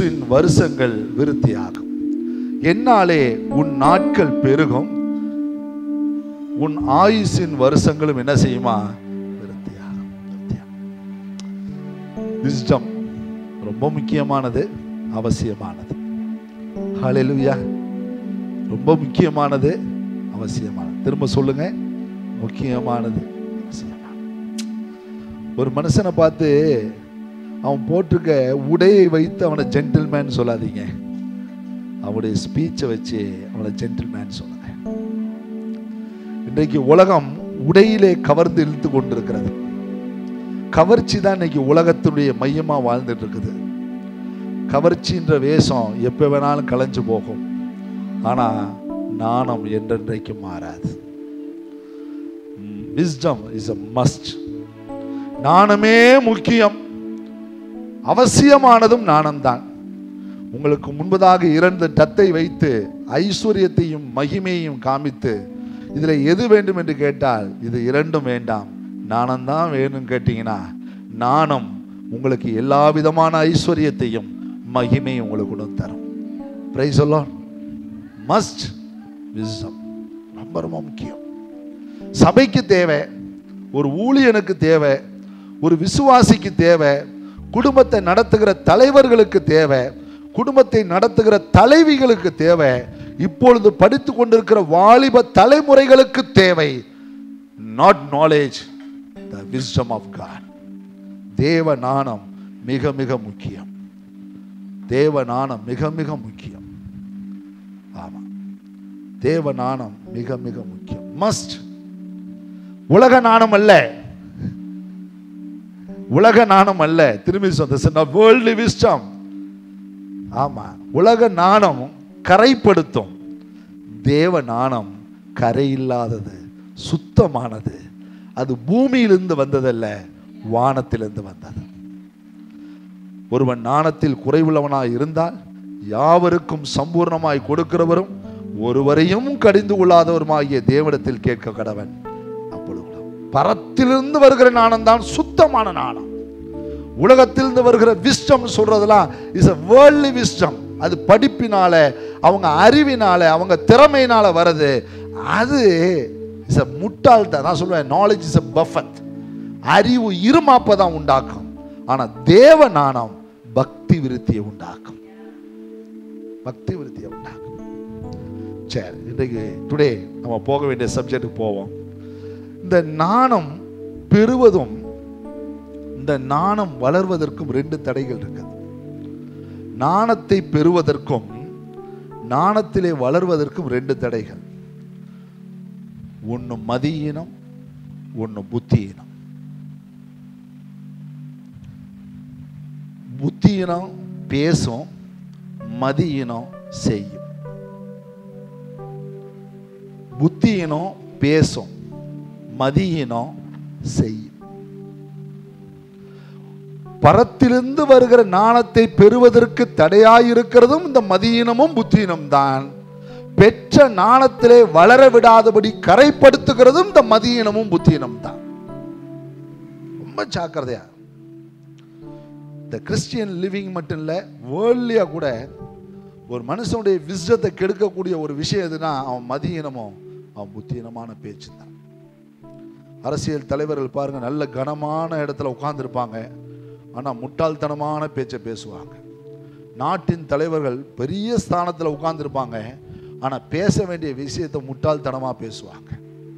ஆயுசின் வருஷங்கள் விருத்தியாகும் என்னாலே உன் நாட்கள் பெருகும் உன் ஆயுசின் வருஷங்களும் என்ன செய்யுமா விருத்தியாகும் விஸ்டம் ரொம்ப முக்கியமானது அவசியமானது ஹalleluya ரொம்ப முக்கியமானது அவசியமானது திரும்ப சொல்லுங்க முக்கியமானது அவசியமானது ஒரு மனுஷனை பார்த்து அவன் போட்டிருக்க உடையை வைத்து அவனை ஜென்டில்மேன் சொல்லாதீங்க அவனுடைய ஸ்பீச்சை வச்சு அவனை ஜென்டில்மேன் சொல்லுங்க இன்றைக்கு உலகம் உடையிலே கவர்ந்து இழுத்து கொண்டிருக்கிறது கவர்ச்சி தான் இன்னைக்கு உலகத்தினுடைய மையமா வாழ்ந்துட்டு இருக்குது கவர்ச்சின்ற வேஷம் எப்போ வேணாலும் கலைஞ்சு போகும் ஆனா நாணம் என்றென்றைக்கும் மாறாது விஸ்டம் இஸ் a மஸ்ட் நாணமே முக்கியம் அவசியமானதும் நாணம்தான் உங்களுக்கு முன்பதாக இரண்டு டத்தை வைத்து ஐஸ்வர்யத்தையும் மகிமையையும் காமித்து இதில் எது வேண்டும் என்று கேட்டால் இது இரண்டும் வேண்டாம் நாணம்தான் வேணும்னு கேட்டீங்கன்னா நாணம் உங்களுக்கு எல்லா விதமான ஐஸ்வர்யத்தையும் மகிமையும் உங்களுக்கு கொண்டு தரும் பிரைஸ் சொல்லலாம் மஸ்ட் விஸ்டம் ரொம்ப ரொம்ப முக்கியம் சபைக்கு தேவை ஒரு ஊழியனுக்கு தேவை ஒரு விசுவாசிக்கு தேவை குடும்பத்தை நடத்துகிற தலைவர்களுக்கு தேவை குடும்பத்தை நடத்துகிற தலைவிகளுக்கு தேவை இப்பொழுது படித்து கொண்டிருக்கிற வாலிப தலைமுறைகளுக்கு தேவை not knowledge the wisdom of God தேவ நாணம் மிக மிக முக்கியம் தேவ நாணம் மிக மிக முக்கியம் ஆமா தேவ நாணம் மிக மிக முக்கியம் மஸ்ட் உலக நாணம் அல்ல உலக நாணம் அல்ல திரும்பி சொந்த வேர்ல்டு விஸ்டம் ஆமா உலக நாணம் கரைப்படுத்தும் தேவ நாணம் கரையில்லாதது சுத்தமானது அது பூமியிலிருந்து வந்ததல்ல வானத்திலிருந்து வந்தது ஒருவன் நாணத்தில் குறைவுள்ளவனாய் இருந்தால் யாவருக்கும் சம்பூர்ணமாய் கொடுக்கிறவரும் ஒருவரையும் கடிந்து கொள்ளாதவருமாகிய தேவனிடத்தில் கேட்க கடவன் அப்பொழுது பரத்திலிருந்து வருகிற நாணம் தான் சுத்தமான நாணம் உலகத்திலிருந்து வருகிற விஸ்டம் சொல்றதெல்லாம் இஸ் a வேர்ல்ட்லி விஸ்டம் அது படிப்பினால அவங்க அறிவினால அவங்க திறமையினால வருது அது இஸ் a முட்டாள்தான் நான் சொல்லுவேன் நாலேஜ் இஸ் a பஃபத் அறிவு இருமாப்பை தான் உண்டாக்கும் ஆனா தேவ நாணம் பக்தி விருத்தியை உண்டாக்கும் பக்தி விருத்தியை உண்டாக்கும் சரி இன்றைக்கு டுடே நம்ம போக வேண்டிய சப்ஜெக்ட்டுக்கு போவோம் இந்த நாணம் பெறுவதும் இந்த நாணம் வளர்வதற்கும் ரெண்டு தடைகள் இருக்குது நாணத்தை பெறுவதற்கும் நாணத்திலே வளர்வதற்கும் ரெண்டு தடைகள் ஒன்று மதியினம் ஒன்று புத்தியினம் புத்தியினம் பேசும் மதியினம் செய்யும் புத்தியினம் பேசும் மதியினம் செய்யும் பரத்திலிருந்து வருகிற நாணத்தை பெறுவதற்கு தடையாயிருக்கிறதும் இந்த மதியினமும் புத்தியினம் தான் பெற்ற நாணத்திலே வளர விடாதபடி கரைப்படுத்துகிறதும் இந்த மதியினமும் புத்தியினம் தான் ரொம்ப ஜாக்கிரதையா இந்த கிறிஸ்டியன் லிவிங் மட்டும் இல்லை வேர்ல்ட்லியா கூட ஒரு மனுஷனுடைய விஸ்டத்தை கெடுக்கக்கூடிய ஒரு விஷயம் எதுனா அவன் மதியினமோ அவன் புத்தியினமான பேச்சு தான் அரசியல் தலைவர்கள் பாருங்க நல்ல கனமான இடத்துல உட்கார்ந்துருப்பாங்க ஆனால் முட்டாள்தனமான பேச்சை பேசுவாங்க நாட்டின் தலைவர்கள் பெரிய ஸ்தானத்தில் உட்கார்ந்துருப்பாங்க ஆனால் பேச வேண்டிய விஷயத்தை முட்டாள்தனமாக பேசுவாங்க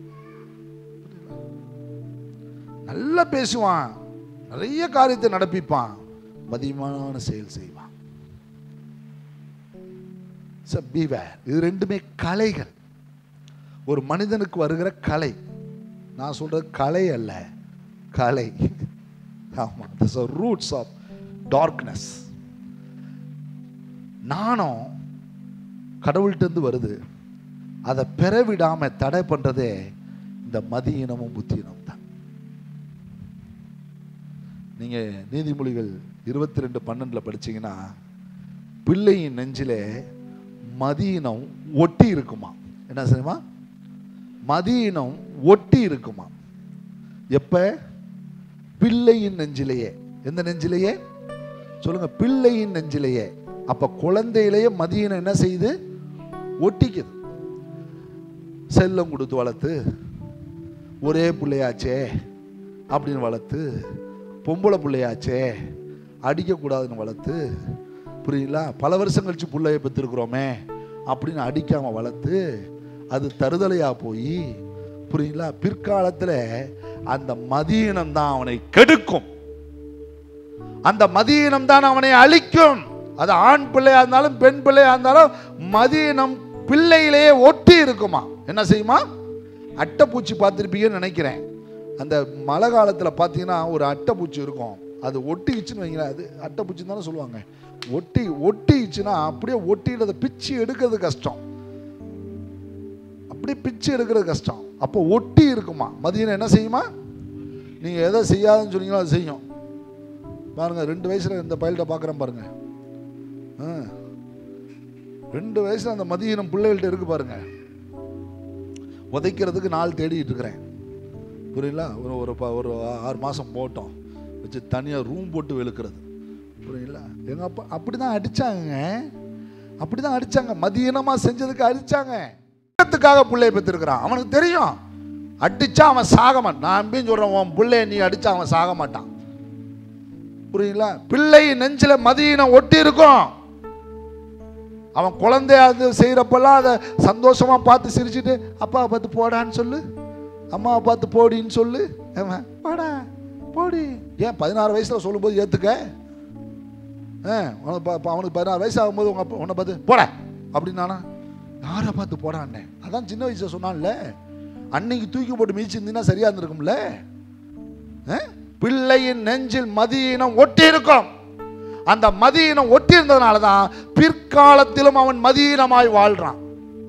நல்லா பேசுவான் நிறைய காரியத்தை நடப்பிப்பான் மதியமான செயல் செய்வான் பீவேர் இது ரெண்டுமே கலைகள் ஒரு மனிதனுக்கு வருகிற கலை நான் சொல்றது கலை அல்ல கலை ஆமாம் திஸ் ரூட்ஸ் ஆஃப் டார்க்னஸ் நாணம் கடவுள்கிட்டருந்து வருது அதை பெற விடாம தடை பண்றதே இந்த மதியினமும் புத்தியினமும் தான் நீங்க நீதிமொழிகள் இருபத்தி ரெண்டு பன்னெண்டுல படிச்சீங்கன்னா பிள்ளையின் நெஞ்சிலே மதியினம் ஒட்டி இருக்குமா என்ன செய்யுமா மதியினம் ஒட்டி இருக்குமா எப்ப பிள்ளையின் நெஞ்சிலேயே எந்த நெஞ்சிலேயே சொல்லுங்க பிள்ளையின் நெஞ்சிலேயே அப்ப குழந்தையிலேயே மதியினம் என்ன செய்யுது ஒட்டிக்குது செல்லம் கொடுத்து வளர்த்து ஒரே பிள்ளையாச்சே அப்படின்னு வளர்த்து பொம்பளை பிள்ளையாச்சே அடிக்கக்கூடாதுன்னு வளர்த்து புரியுங்களா பல வருஷம் கழிச்சு பிள்ளைய பெற்றிருக்கிறோமே அப்படின்னு அடிக்காம வளர்த்து அது தருதலையா போய் புரியுங்களா பிற்காலத்தில் அந்த மதியினம் தான் அவனை கெடுக்கும் அந்த மதியினம் தான் அவனை அழிக்கும் அது ஆண் பிள்ளையா இருந்தாலும் பெண் பிள்ளையா இருந்தாலும் மதியினம் பிள்ளையிலேயே ஒட்டி இருக்குமா என்ன செய்யுமா அட்டைப்பூச்சி பார்த்துருப்பீங்கன்னு நினைக்கிறேன் அந்த மழை காலத்தில் பார்த்தீங்கன்னா ஒரு அட்டைப்பூச்சி இருக்கும் அது ஒட்டிக்கிச்சுன்னு வைங்களேன் அது அட்டைப்பூச்சி தானே சொல்லுவாங்க ஒட்டி ஒட்டிக்கிச்சுன்னா அப்படியே ஒட்டிடுறத பிச்சு எடுக்கிறது கஷ்டம் அப்படியே பிச்சு எடுக்கிறது கஷ்டம் அப்போ ஒட்டி இருக்குமா மதியம் என்ன செய்யுமா நீங்கள் எதை செய்யாதுன்னு சொன்னீங்களோ அது செய்யும் பாருங்க ரெண்டு வயசுல இந்த பயல்கிட்ட பார்க்குறேன் பாருங்க ஆ. ரெண்டு வயசுல அந்த மதியினம் பிள்ளைகள்ட்ட இருக்கு பாருங்க உதைக்கிறதுக்கு நாள் தேடிட்டு இருக்கிறேன் புரியல ஒரு ஒரு ப- ஒரு ஆறு மாதம் போட்டோம் வச்சு தனியாக ரூம் போட்டு வெளுக்கிறது புரியல எங்கள் அப்பா அப்படி தான் அடித்தாங்க அப்படி தான் அடித்தாங்க மதியனமாக செஞ்சதுக்கு அடித்தாங்க த்துக்காக பிள்ளைய பெற்றிருக்கிறான் அவனுக்கு தெரியும் அடிச்சா அவன் சாக மாட்டான் நான் எப்பயும் சொல்கிறேன் உன் பிள்ளைய நீ அடிச்சா அவன் சாக மாட்டான் புரியுங்களா பிள்ளை நெஞ்சில மதியினம் ஒட்டி இருக்கும் அவன் குழந்தைய அது செய்கிறப்பெல்லாம் அதை சந்தோஷமா பார்த்து சிரிச்சிட்டு அப்பாவை பார்த்து போடான்னு சொல்லு அம்மாவை பார்த்து போடின்னு சொல்லு அவன் போடா போடி ஏன் பதினாறு வயசுல சொல்லும்போது ஏத்துக்க ஆ, உனக்கு ப- ப- அவனுக்கு பதினாறு வயசு ஆகும்போது உங்க அப்பா உன்னை பார்த்து போட அப்படின்னானா யாரை பார்த்து போடான்னே அதான் சின்ன வயசுல சொன்னான்ல அன்னைக்கு தூக்கி போட்டு மிதிச்சிருந்தீங்கன்னா சரியா இருந்திருக்கும்ல ஆ? பிள்ளையின் நெஞ்சில் மதியினம் ஒட்டி இருக்கும் அந்த மதியினம் ஒட்டி இருந்ததுனால தான் பிற்காலத்திலும் அவன் மதியினமாய் வாழ்றான்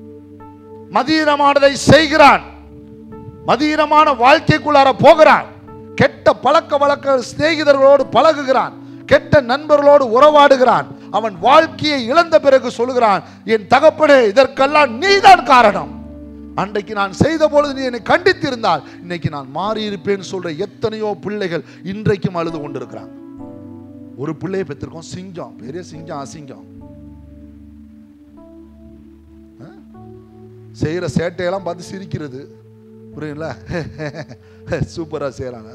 மதியினமானதை செய்கிறான் மதியினமான வாழ்க்கைக்குள்ளார போகிறான் கெட்ட பழக்க வழக்க சிநேகிதர்களோடு பழகுகிறான் கெட்ட நண்பர்களோடு உறவாடுகிறான் அவன் வாழ்க்கையை இழந்த பிறகு சொல்லுகிறான் என் தகப்பனே இதற்கெல்லாம் நீதான் காரணம் அன்றைக்கு நான் செய்த பொழுது நீ என்னை கண்டித்திருந்தால் இன்னைக்கு நான் மாறி இருப்பேன்னு சொல்ற எத்தனையோ பிள்ளைகள் இன்றைக்கும் அழுது கொண்டிருக்கிறாங்க ஒரு பிள்ளையை பெற்றிருக்கோம் சிங்கம் பெரிய சிங்கம் அசிங்கம் ஆ? செய்யற சேட்டையெல்லாம் பார்த்து சிரிக்கிறது புரியுங்களா சூப்பரா செய்யறாங்க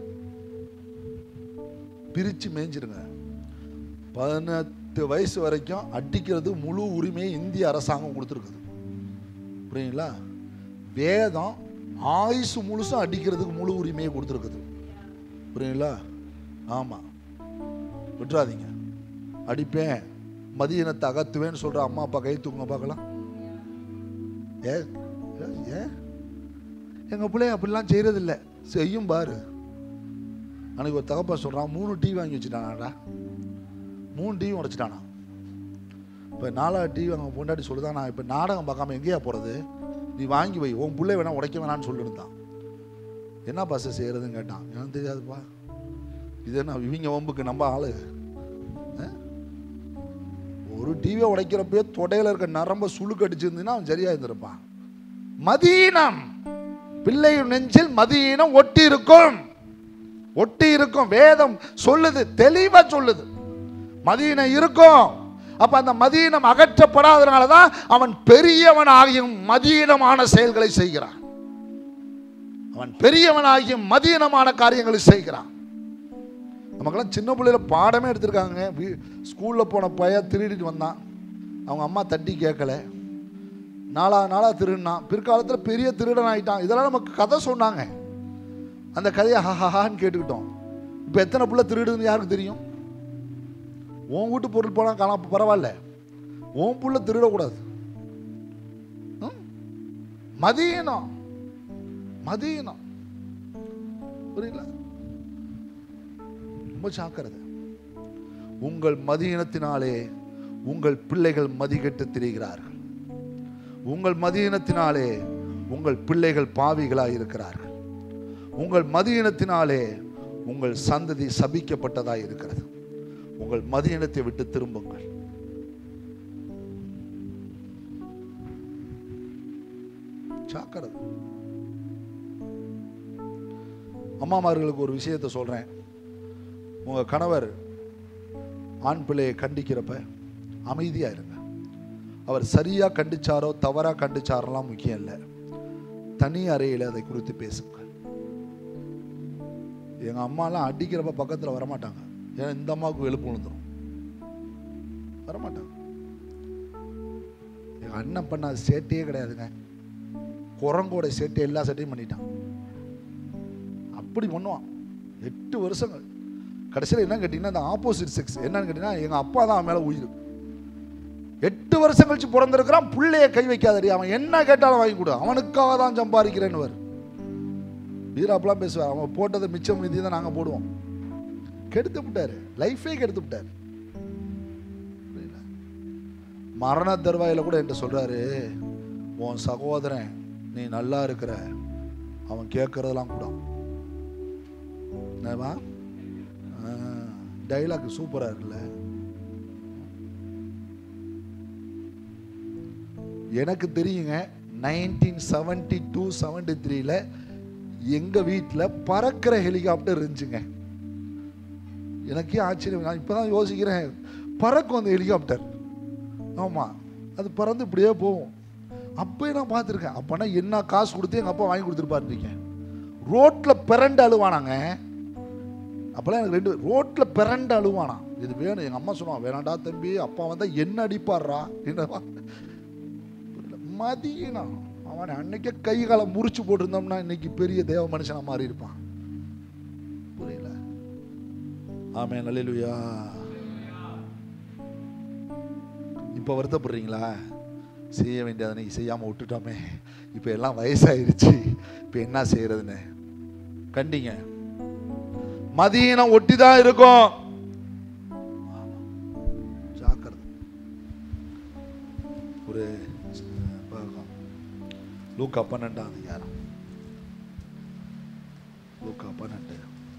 பிரிச்சு மேய்ஞ்சிருங்க பதினெட்டு வயசு வரைக்கும் அடிக்கிறது முழு உரிமையை இந்திய அரசாங்கம் கொடுத்துருக்குது புரியுங்களா வேதம் ஆயுசு முழுசும் அடிக்கிறதுக்கு முழு உரிமையை கொடுத்துருக்குது புரியுங்களா ஆமாம் விட்டுறாதீங்க அடிப்பேன் மதியினத்தை அகத்துவேன்னு சொல்ற அம்மா அப்பா கை தூங்க பார்க்கலாம் ஏ ஏ- ஏன் எங்கள் பிள்ளைய அப்படிலாம் செய்கிறதில்ல செய்யும் பாரு அன்னைக்கு ஒரு தகப்பா சொல்கிறான் மூணு டிவி வாங்கி வச்சுட்டானாடா மூணு டிவி உடைச்சிட்டானா இப்போ நாலாவது டிவி அவங்க பொண்டாட்டி சொல்லுதான் நான் இப்போ நாடகம் பார்க்காம எங்கேயா போகிறது நீ வாங்கி வை உன் பிள்ளை வேணா உடைக்க வேணான்னு சொல்லியிருந்தான் என்ன பஸ் செய்கிறதுன்னு கேட்டான் எனக்கு தெரியாதுப்பா இது என்ன இவங்க வம்புக்கு நம்ம ஆளு ஆ? ஒரு டிவியை உடைக்கிறப்பயே தொடையில இருக்க நரம்ப சுளுக்கு அடிச்சிருந்தீங்கன்னா அவன் சரியா இருந்திருப்பான் மதீனம் பிள்ளை நெஞ்சில் மதீனம் ஒட்டி இருக்கும் ஒட்டி இருக்கும் வேதம் சொல்லுது தெளிவா சொல்லுது மதீனம் இருக்கும் அப்ப அந்த மதீனம் அகற்றப்படாதனால தான் அவன் பெரியவனாகியும் மதீனமான செயல்களை செய்கிறான் அவன் பெரியவனாகியும் மதீனமான காரியங்களை செய்கிறான் நமக்கெல்லாம் சின்ன பிள்ளையில பாடமே எடுத்திருக்காங்க வீ- ஸ்கூல்ல போன பையன் திருடிட்டு வந்தான் அவங்க அம்மா தட்டி கேட்கல நாளா நாளா திருடினான் பிற்காலத்தில் பெரிய திருடன் ஆயிட்டான் இதெல்லாம் நமக்கு கதை சொன்னாங்க அந்த கதையை ஹஹான்னு கேட்டுக்கிட்டோம் இப்போ எத்தனை பிள்ளை திருடுன்னு யாருக்கு தெரியும் உன் வீட்டு பொருள் போனால் காணாம பரவாயில்ல உன் புள்ள திருடக்கூடாது ம்? மதீனம் மதீனம் புரியல ரொம்ப ஜாக்கிரதை உங்கள் மதியினத்தினாலே உங்கள் பிள்ளைகள் மதிகெட்டு திரிகிறார்கள் உங்கள் மதியினத்தினாலே உங்கள் பிள்ளைகள் பாவிகளாய் இருக்கிறார்கள் உங்கள் மதியினத்தினாலே உங்கள் சந்ததி சபிக்கப்பட்டதாய் இருக்கிறது உங்கள் மதியினத்தை விட்டு திரும்புங்கள் ஜாக்கிரதை அம்மாமார்களுக்கு ஒரு விஷயத்தை சொல்றேன் உங்க கணவர் ஆண் பிள்ளையை கண்டிக்கிறப்ப அமைதியா இருங்க அவர் சரியா கண்டிச்சாரோ தவறா கண்டிச்சாரோலாம் முக்கியம் இல்லை தனி அறையில் அதை குறித்து பேசுங்கள் எங்க அம்மாலாம் அடிக்கிறப்ப பக்கத்துல வரமாட்டாங்க ஏன்னா இந்த அம்மாவுக்கு வெளுப்பு விழுந்துரும் வரமாட்டாங்க எங்க அண்ணன் பண்ண சேட்டையே கிடையாதுங்க குரங்கோட சேட்டை எல்லா சேட்டையும் பண்ணிட்டான் அப்படி பண்ணுவான் எட்டு வருஷங்கள் கடைசியில் என்ன கேட்டிங்கன்னா இந்த ஆப்போசிட் செக்ஸ் என்னன்னு கேட்டிங்கன்னா எங்கள் அப்பா தான் அவன் மேலே உயிர் எட்டு வருஷம் கழிச்சு பிறந்திருக்கிறான் புள்ளைய கை வைக்காதடி அவன் என்ன கேட்டாலும் வாங்கி கொடு அவனுக்காக தான் சம்பாதிக்கிறேன்னு வரு வீராப்பெல்லாம் பேசுவார் அவன் போட்டதை மிச்சம் மீதி தான் நாங்கள் போடுவோம் கெடுத்து விட்டாரு லைஃபே கெடுத்து விட்டாரு புரியல? மரண தருவாயில கூட என்கிட்ட சொல்றாரு உன் சகோதரன் நீ நல்லா இருக்கிற அவன் கேட்கறதெல்லாம் கூட என்னவா டைலாக் சூப்பரா இருக்குல்ல எனக்கு தெரியுங்க நைன்டீன் செவன்டி டூ செவன்டி த்ரீல எங்க வீட்டில் பறக்கிற ஹெலிகாப்டர் இருந்துச்சுங்க எனக்கே ஆச்சரியம் நான் இப்பதான் யோசிக்கிறேன் பறக்கும் அந்த ஹெலிகாப்டர் ஆமா அது பறந்து இப்படியே போகும் அப்பயே நான் பார்த்துருக்கேன் அப்போனா என்ன காசு கொடுத்து எங்கள் அப்பா வாங்கி கொடுத்துருப்பாருங்க ரோட்டில் பிறண்டு அழுவானாங்க அப்போல்லாம் எனக்கு ரெண்டு ரோட்டில் பிறண்டு அழுவானா இது வேணும் எங்கள் அம்மா சொன்னான் வேணாண்டா தம்பி அப்பா வந்தா என்ன அடிப்பாடுறா என்னவா மதியனம் அவன் அன்னைக்கே கை காலை முறிச்சு போட்டிருந்தோம்னா இன்னைக்கு பெரிய தேவ மனுஷனா மாறி இருப்பான் புரியல ஆமே நல்லலுயா இப்போ வருத்தப்படுறீங்களா செய்ய வேண்டியதை நீ செய்யாமல் விட்டுட்டோமே இப்போ எல்லாம் வயசாயிருச்சு இப்போ என்ன செய்யறதுன்னு கண்டிங்க மதியனம் ஒட்டி தான் இருக்கும் ஜாக்கிரதை ஒரு பாகம். லூக்கா பன்னெண்டாம் அதிகாரம் லூக்கா பன்னெண்டு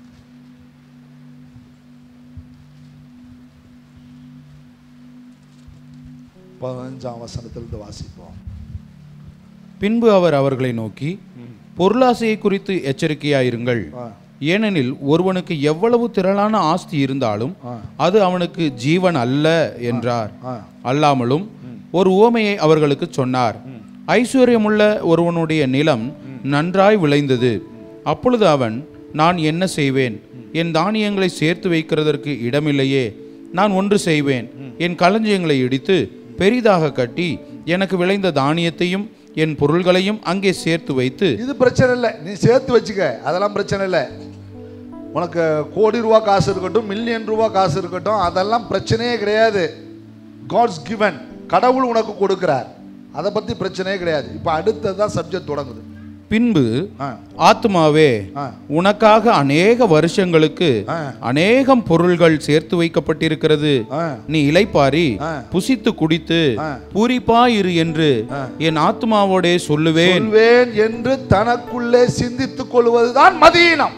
பதினஞ்சாம் வசனத்திலிருந்து வாசிப்போம் பின்பு அவர் அவர்களை நோக்கி பொருளாசையை குறித்து எச்சரிக்கையாயிருங்கள் ஆ, ஏனெனில் ஒருவனுக்கு எவ்வளவு திரளான ஆஸ்தி இருந்தாலும் ஆ, அது அவனுக்கு ஜீவன் அல்ல என்றார் ஆ, அல்லாமலும் ஒரு உவமையை அவர்களுக்கு சொன்னார் ஐஸ்வர்யமுள்ள ஒருவனுடைய நிலம் நன்றாய் விளைந்தது அப்பொழுது அவன் நான் என்ன செய்வேன் என் தானியங்களை சேர்த்து வைக்கிறதற்கு இடமில்லையே நான் ஒன்று செய்வேன் என் களஞ்சியங்களை இடித்து பெரிதாக கட்டி எனக்கு விளைந்த தானியத்தையும் என் பொருள்களையும் அங்கே சேர்த்து வைத்து இது பிரச்சனை இல்லை நீ சேர்த்து வச்சுக்க அதெல்லாம் பிரச்சனை இல்லை உனக்கு கோடி ரூபா காசு இருக்கட்டும் மில்லியன் ரூபா காசு இருக்கட்டும் அதெல்லாம் பிரச்சனையே கிடையாது காட்ஸ் கிவன் கடவுள் உனக்கு கொடுக்கிறார் அதை பற்றி பிரச்சனையே கிடையாது இப்போ அடுத்தது தான் சப்ஜெக்ட் தொடங்குது பின்பு ஆ ஆத்மாவே ஆ உனக்காக அநேக வருஷங்களுக்கு ஆ. அநேகம் பொருள்கள் சேர்த்து வைக்கப்பட்டிருக்கிறது ஆ நீ இளைப்பாரி ஆ. புசித்து குடித்து ஆ. பூரிப்பாயிரு என்று ஆ. என் ஆத்மாவோடே சொல்லுவேன் சொல்வேன் என்று தனக்குள்ளே சிந்தித்துக் கொள்வதுதான் மதீனம்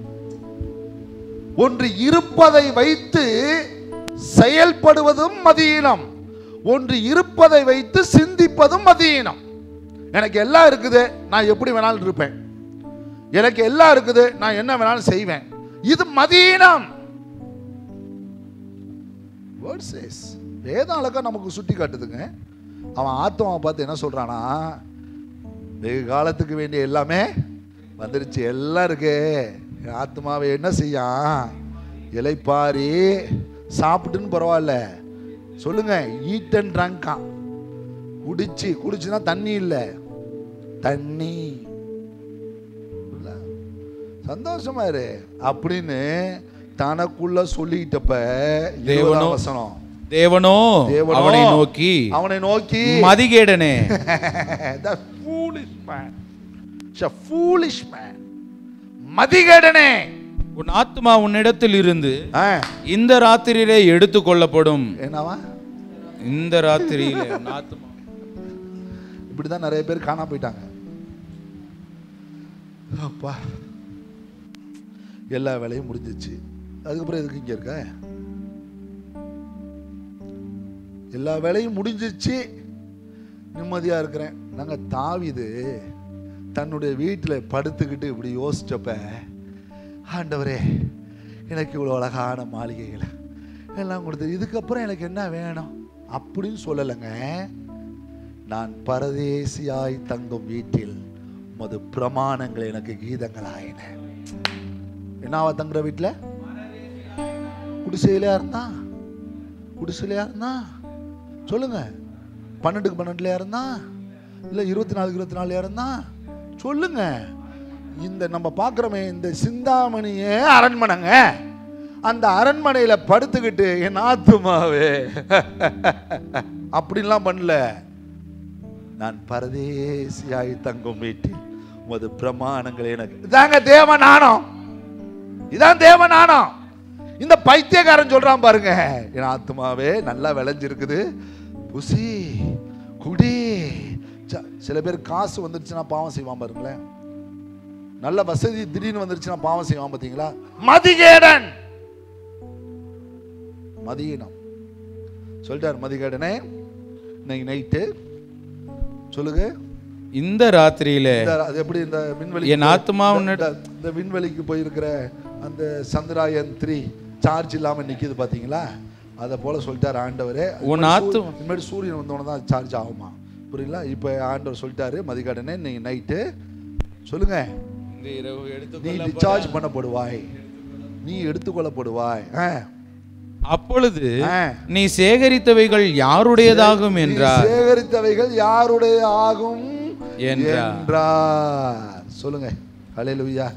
ஒன்று இருப்பதை வைத்து செயல்படுவதும் மதீனம் ஒன்று இருப்பதை வைத்து சிந்திப்பதும் மதீனம் எனக்கு எல்லாம் இருக்குது நான் எப்படி வேணாலும் இருப்பேன் எனக்கு எல்லாம் இருக்குது நான் என்ன வேணாலும் செய்வேன் இது மதீனம் Word says. வேதம் அழகா நமக்கு சுட்டி காட்டுதுங்க அவன் ஆத்மாவை பார்த்து என்ன சொல்றானா வெகு காலத்துக்கு வேண்டிய எல்லாமே வந்துருச்சு எல்லாம் இருக்கு என் ஆத்மாவை என்ன செய்யான் இலைப்பாரி சாப்பிட்டுன்னு பரவாயில்ல சொல்லுங்க ஈட் அண்ட் ட்ரங்கான் குடிச்சு குடிச்சுன்னா தண்ணி இல்லை தண்ணி இல்ல? சந்தோஷமா இரு அப்படின்னு தனக்குள்ள சொல்லிக்கிட்டப்ப தேவனோ இருபதாம் வசனம் தேவனோ தேவனோ அவனை நோக்கி அவனை நோக்கி மதிகேடனே the foolish man a foolish man மதிகேடனே உன் ஆத்மா உன்னிடத்தில் இருந்து ஆ, இந்த ராத்திரியிலே எடுத்து கொள்ளப்படும் என்னவா இந்த ராத்திரியிலே உன் ஆத்மா இப்படிதான் நிறைய பேர் காணாம போயிட்டாங்க அப்பா எல்லா வேலையும் முடிஞ்சிச்சு அதுக்கப்புறம் எதுக்கு இங்க இருக்க எல்லா வேலையும் முடிஞ்சிச்சு நிம்மதியா இருக்கிறேன் நாங்க தாவிது தன்னுடைய வீட்டில் படுத்துக்கிட்டு இப்படி யோசிச்சப்ப ஆண்டவரே எனக்கு இவ்வளோ அழகான மாளிகைகளை எல்லாம் கொடுத்து இதுக்கப்புறம் எனக்கு என்ன வேணும் அப்படின்னு சொல்லலைங்க நான் பரதேசியாய் தங்கும் வீட்டில் உமது பிரமாணங்கள் எனக்கு கீதங்களாயின என்னவா தங்குற வீட்டில் குடிசையிலையா இருந்தா குடிசையிலையா இருந்தா சொல்லுங்க பன்னெண்டுக்கு பன்னெண்டுலையா இருந்தா இல்லை இருபத்தி நாலுக்கு இருபத்தி நாலுலையா இருந்தா சொல்லுங்க இந்த நம்ம பார்க்குறோமே இந்த சிந்தாமணியே அரண்மனைங்க அந்த அரண்மனையில் படுத்துக்கிட்டு என் ஆத்துமாவே அப்படின்லாம் பண்ணல நான் பரதேசியாய் தங்கும் வீட்டில் உமது பிரமாணங்கள் எனக்கு இதாங்க தேவ நாணம் இதான் தேவ நாணம் இந்த பைத்தியக்காரன் சொல்றான் பாருங்க என் ஆத்மாவே நல்லா விளைஞ்சிருக்குது புசி குடி ச- சில பேர் காசு வந்துருச்சுன்னா பாவம் செய்வான் பாருங்களேன் நல்ல வசதி திடீர்னு வந்துருச்சுன்னா பாவம் செய்வான் பார்த்தீங்களா மதிகேடன் மதியினம் சொல்லிட்டார் மதிகேடனே இன்னைக்கு நைட்டு சொல்லுங்க இந்த ராத்திரியில இந்த அது எப்படி இந்த விண்வெளி என் ஆத்துமா உன்னிட- இந்த- இந்த விண்வெளிக்கு போயிருக்கிற அந்த சந்திராயன் த்ரீ சார்ஜ் இல்லாம நிக்குது பாத்தீங்களா அதை போல சொல்லிட்டாரு ஆண்டவரே உன் ஆத்து- இனிமேல் சூரியன் வந்தோடனே தான் சார்ஜ் ஆகுமா புரியல இப்போ ஆண்டவர் சொல்லிட்டாரு மதிகாடனே நீங்க நைட்டு சொல்லுங்க இந்த இரவு நீ எடுத்துக்கொள்ள டிஸ்சார்ஜ் பண்ணப்படுவாய் நீ எடுத்துக்கொள்ளப்படுவாய் ஆ. அப்பொழுது ஆ. நீ சேகரித்தவைகள் யாருடையதாகும் நீ என்றார் சேகரித்தவைகள் யாருடைய ஆகும் என்றார். என்றார் சொல்லுங்க ஹalleluya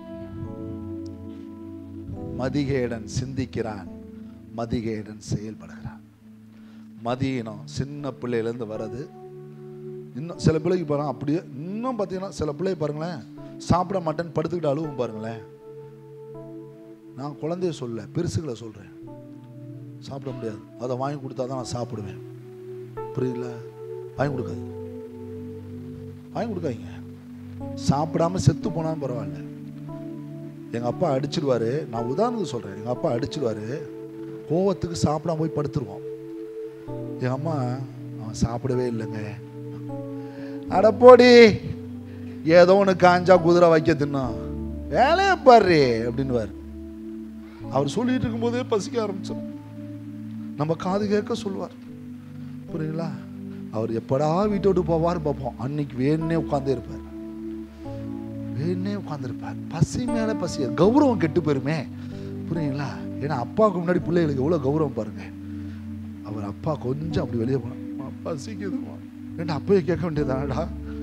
மதிகேடன் சிந்திக்கிறான் மதிகேடன் செயல்படுகிறான் மதியினம் சின்ன பிள்ளையிலேருந்து வர்றது இன்னும் சில பிள்ளைக்கு பாருங்க அப்படியே இன்னும் பார்த்தீங்கன்னா சில பிள்ளை பாருங்களேன் சாப்பிட மாட்டேன்னு படுத்துக்கிட்டு அழுவும் பாருங்களேன் நான் குழந்தைய சொல்ல பெருசுகளை சொல்கிறேன் சாப்பிட முடியாது அதை வாங்கி கொடுத்தா தான் நான் சாப்பிடுவேன் புரியல வாங்கி கொடுக்காது வாங்கி கொடுக்காதீங்க சாப்பிடாம செத்து போனாலும் பரவாயில்ல எங்கள் அப்பா அடிச்சிருவாரு நான் உதாரணத்துக்கு சொல்கிறேன் எங்கள் அப்பா அடிச்சிருவாரு கோவத்துக்கு சாப்பிடாம போய் படுத்துருவோம் எங்கள் அம்மா அவன் சாப்பிடவே இல்லைங்க அடப்போடி ஏதோ ஒன்று காஞ்சா குதிரை வைக்க தின்னோம் வேலையை பாரு அப்படின்னுவார் அவர் சொல்லிட்டு இருக்கும்போதே பசிக்க ஆரம்பிச்சோம் நம்ம காது கேட்க சொல்லுவார் புரியுங்களா அவர் எப்படா வீட்டை விட்டு போவார் பார்ப்போம் அன்னைக்கு வேணுனே உட்காந்தே இருப்பார் வேணுனே உட்காந்துருப்பார் பசி மேலே பசி கௌரவம் கெட்டு போயிருமே புரியுங்களா ஏன்னா அப்பாவுக்கு முன்னாடி பிள்ளைகளுக்கு எவ்வளோ கௌரவம் பாருங்க அவர் அப்பா கொஞ்சம் அப்படி வெளியே போனா பசிக்குதுமா ஏன்டா அப்பவே கேட்க வேண்டியதானடா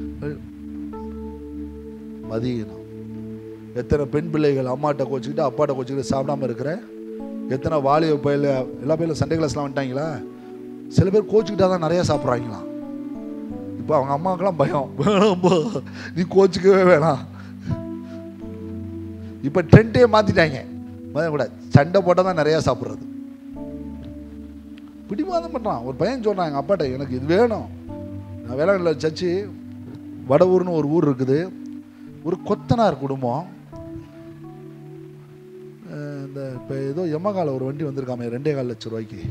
மதியனம் எத்தனை பெண் பிள்ளைகள் அம்மாட்ட கோச்சிக்கிட்டு அப்பாட்ட கோச்சிக்கிட்டு சாப்பிடாம இருக்கிற எத்தனை வாலிப பயில எல்லா பயிலும் சண்டே கிளாஸ்லாம் வந்துட்டாங்களா சில பேர் கோச்சிக்கிட்டா தான் நிறைய சாப்பிட்றாங்களாம் இப்போ அவங்க அம்மாவுக்கெல்லாம் பயம் வேணாம்பா நீ கோச்சிக்கவே வேணாம் இப்போ ட்ரெண்டே மாற்றிட்டாங்க கூட சண்டை போட்டால் தான் நிறையா சாப்பிட்றது பிடிவாதம் பண்ணுறான் ஒரு பையன் சொல்கிறான் எங்கள் அப்பாட்ட எனக்கு இது வேணும் நான் வேளாண்மையில் சர்ச்சு வடவூர்னு ஒரு ஊர் இருக்குது ஒரு கொத்தனார் குடும்பம் அஹ் இந்த இப்போ ஏதோ எம்மகால ஒரு வண்டி வந்திருக்காமே ரெண்டே கால் லட்சம் ரூபாய்க்கு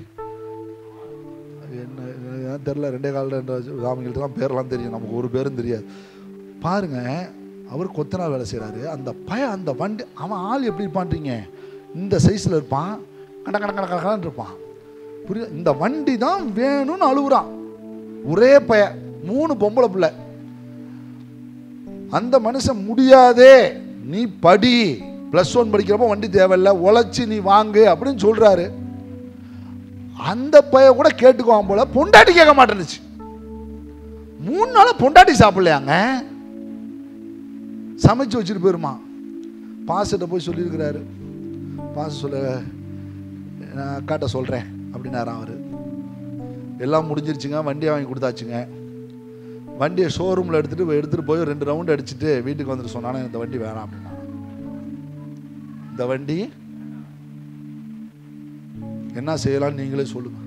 என்ன ஏன் தெரில ரெண்டே கால்ன்ற அவங்கள்ட்ட தான் பேரெல்லாம் தெரியும் நமக்கு ஒரு பேரும் தெரியாது பாருங்க அவர் கொத்தனார் வேலை செய்கிறாரு அந்த பய அந்த வண்டி அவன் ஆள் எப்படி இருப்பான்றீங்க இந்த சைஸில் இருப்பான் கட கட கட கடன்னு இருப்பான் புரிய இந்த வண்டி தான் வேணும்னு அழுகுறான் ஒரே பய மூணு பொம்பளை பிள்ளை அந்த மனுஷன் முடியாதே நீ படி ப்ளஸ் ஒன் படிக்கிறப்போ வண்டி தேவையில்ல உழைச்சி நீ வாங்கு அப்படின்னு சொல்றாரு அந்த பைய கூட கேட்டுக்குவான் போல பொண்டாட்டி கேட்க மாட்டேனுச்சு மூணு நாளா பொண்டாட்டி சாப்பிடலையாங்க சமைச்சு வச்சுட்டு போயிருமா பாஸ்கிட்ட போய் சொல்லியிருக்கிறாரு பாஸ் சொல்ல நான் அக்காட்ட சொல்கிறேன் அப்படின்னாராம் அவர் எல்லாம் முடிஞ்சிருச்சுங்க வண்டியை வாங்கி கொடுத்தாச்சுங்க வண்டியை ஷோரூமில் எடுத்துகிட்டு எடுத்துகிட்டு போய் ரெண்டு ரவுண்ட் அடிச்சுட்டு வீட்டுக்கு வந்துட்டு சொன்னானே இந்த வண்டி வேணாம் அப்படின்னா இந்த வண்டி என்ன செய்யலாம்னு நீங்களே சொல்லுங்க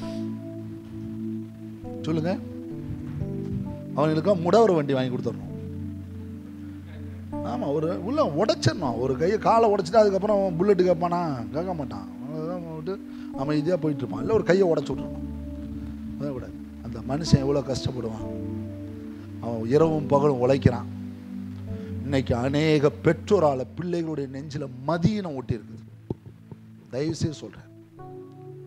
சொல்லுங்க அவனுக்கு முடவர வண்டி வாங்கி கொடுத்துடணும் ஆமாம் ஒரு உள்ள உடைச்சிடணும் ஒரு கையை காலை உடைச்சிட்டு அதுக்கப்புறம் அவன் புல்லட்டு கேட்பானா கேட்க மாட்டான் அவ்வளோதான் விட்டு அமைதியாக போயிட்டு இருப்பான் இல்லை ஒரு கையை உடச்சி விட்றணும் அதான் கூடாது அந்த மனுஷன் எவ்வளோ கஷ்டப்படுவான் அவன் இரவும் பகலும் உழைக்கிறான் இன்னைக்கு அநேக பெற்றோரால பிள்ளைகளுடைய நெஞ்சில் மதியினம் ஒட்டி இருக்குது தயவுசெய்து சொல்கிறேன்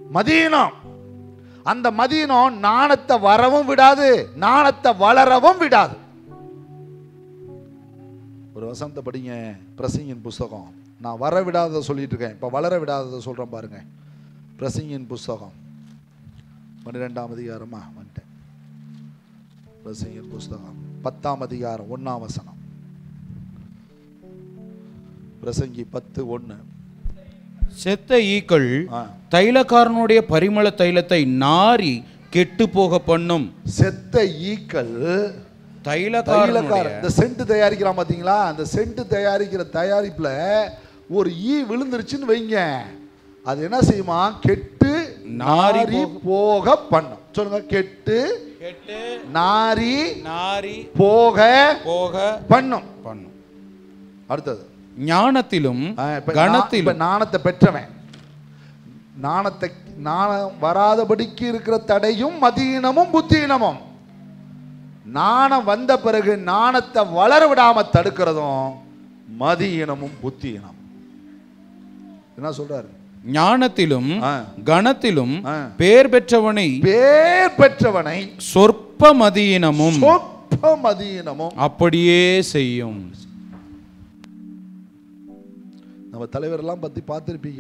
மதீனம் அந்த மதீனம் நாணத்தை வரவும் விடாது நாணத்தை வளரவும் விடாது ஒரு வசனத்தை படிங்க பிரசிங்கின் புஸ்தகம் நான் வர விடாததை சொல்லிட்டு இருக்கேன் இப்போ வளர விடாததை சொல்றேன் பாருங்க பிரசிங்கின் புஸ்தகம் பன்னிரெண்டாம் அதிகாரமா வந்துட்டேன் பிரசிங்கின் புஸ்தகம் பத்தாம் அதிகாரம் ஒண்ணாம் வசனம் பிரசங்கி பத்து ஒன்று செத்த ஈக்கள் ஆ தைலக்காரனுடைய பரிமள தைலத்தை நாரி கெட்டு போக பண்ணும் செத்த ஈக்கள் தைலக்காரனுடைய தைலக்காரன் இந்த சென்ட் தயாரிக்கிறான் பாத்தீங்களா அந்த சென்ட் தயாரிக்கிற தயாரிப்புல ஒரு ஈ விழுந்துருச்சுன்னு வைங்க அது என்ன செய்யுமா கெட்டு நாறி நாரி போக பண்ணும் சொல்லுங்க கெட்டு கெட்டு நாரி நாரி போக போக பண்ணும் பண்ணும் அடுத்தது ஞானத்திலும் ஆ, இப்ப நா- கணத்திலும் இப்ப நாணத்தை பெற்றவன் நாணத்தை நாணம் வராதபடிக்கு இருக்கிற தடையும் மதீனமும் புத்தீனமும் நாணம் வந்த பிறகு நாணத்தை வளர விடாம தடுக்கிறதும் மதியினமும் புத்தியினம் என்ன சொல்றாரு ஞானத்திலும் ஆ. கணத்திலும் ஆ. பேர் பெற்றவனை பேர் பெற்றவனை சொற்ப மதியினமும் சொற்ப மதியினமும் அப்படியே செய்யும் நம்ம தலைவரெல்லாம் பத்தி பார்த்துருப்பீங்க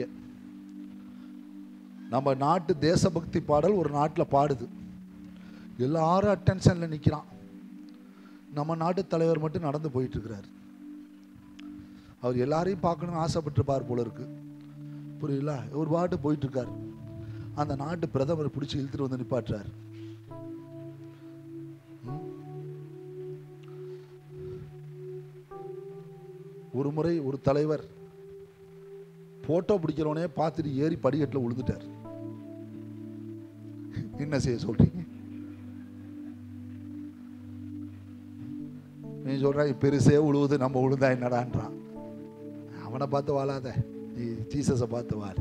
நம்ம நாட்டு தேசபக்தி பாடல் ஒரு நாட்டில் பாடுது எல்லாரும் அட்டென்ஷனில் நிற்கிறான் நம்ம நாட்டு தலைவர் மட்டும் நடந்து போயிட்டு இருக்கிறார் அவர் எல்லாரையும் பார்க்கணும்னு ஆசைப்பட்டிருப்பார் போல இருக்கு புரியல ஒரு பாட்டு போயிட்டு இருக்கார் அந்த நாட்டு பிரதமர் பிடிச்சி இழுத்துட்டு வந்து நிப்பாட்டுறார் ம்? ஒரு முறை ஒரு தலைவர் போட்டோ பிடிக்கிறவனே பார்த்துட்டு ஏறி படிக்கட்டில் விழுந்துட்டார் என்ன செய்ய சொல்றீங்க நீ சொல்ற பெருசே உழுவுது நம்ம உழுந்தா என்னடான்றான் அவனை பார்த்து வாழாத நீ ஜீசஸை பார்த்து வாழ்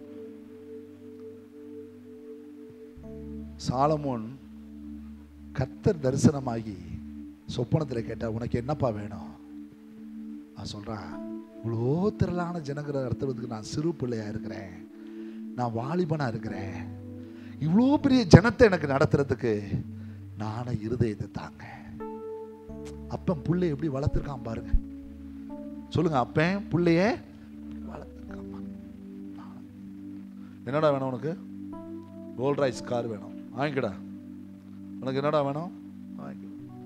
சாலமோன் கர்த்தர் தரிசனமாகி சொப்பனத்தில் கேட்டா உனக்கு என்னப்பா வேணும் நான் சொல்றான் இவ்வளோ திரளான ஜனங்களை நடத்துறதுக்கு நான் சிறு பிள்ளையா இருக்கிறேன் நான் வாலிபனா இருக்கிறேன் இவ்வளோ பெரிய ஜனத்தை எனக்கு நடத்துறதுக்கு நானே இருதயத்தை தாங்க அப்பன் புள்ளை எப்படி வளர்த்துருக்கான் பாருங்க சொல்லுங்க அப்பன் புள்ளைய வளர்த்துருக்கான் என்னடா வேணும் உனக்கு ரோல் ரைஸ் கார் வேணும் வாங்கிக்கடா உனக்கு என்னடா வேணும் வாங்கிக்க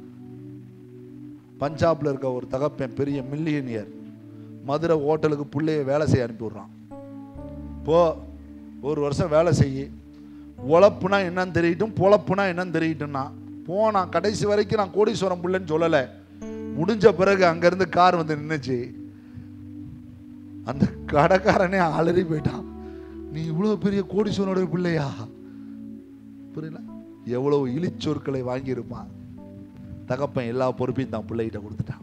பஞ்சாப்ல இருக்க ஒரு தகப்பன் பெரிய மில்லியனியர் மதுரை ஹோட்டலுக்கு பிள்ளைய வேலை செய்ய அனுப்பி விடுறான் போ ஒரு வருஷம் வேலை செய் உழப்புனா என்னன்னு தெரியட்டும் பொழப்புனா என்னன்னு தெரியட்டும்னா போனான் கடைசி வரைக்கும் நான் கோடீஸ்வரம் பிள்ளைன்னு சொல்லலை முடிஞ்ச பிறகு அங்கேருந்து கார் வந்து நின்றுச்சு அந்த கடைக்காரனே அலறி போயிட்டான் நீ இவ்வளோ பெரிய கோடீஸ்வரனுடைய பிள்ளையா புரியல எவ்வளவு இழிச்சொற்களை வாங்கியிருப்பான் தகப்பன் எல்லா பொறுப்பையும் தான் பிள்ளைகிட்ட கொடுத்துட்டான்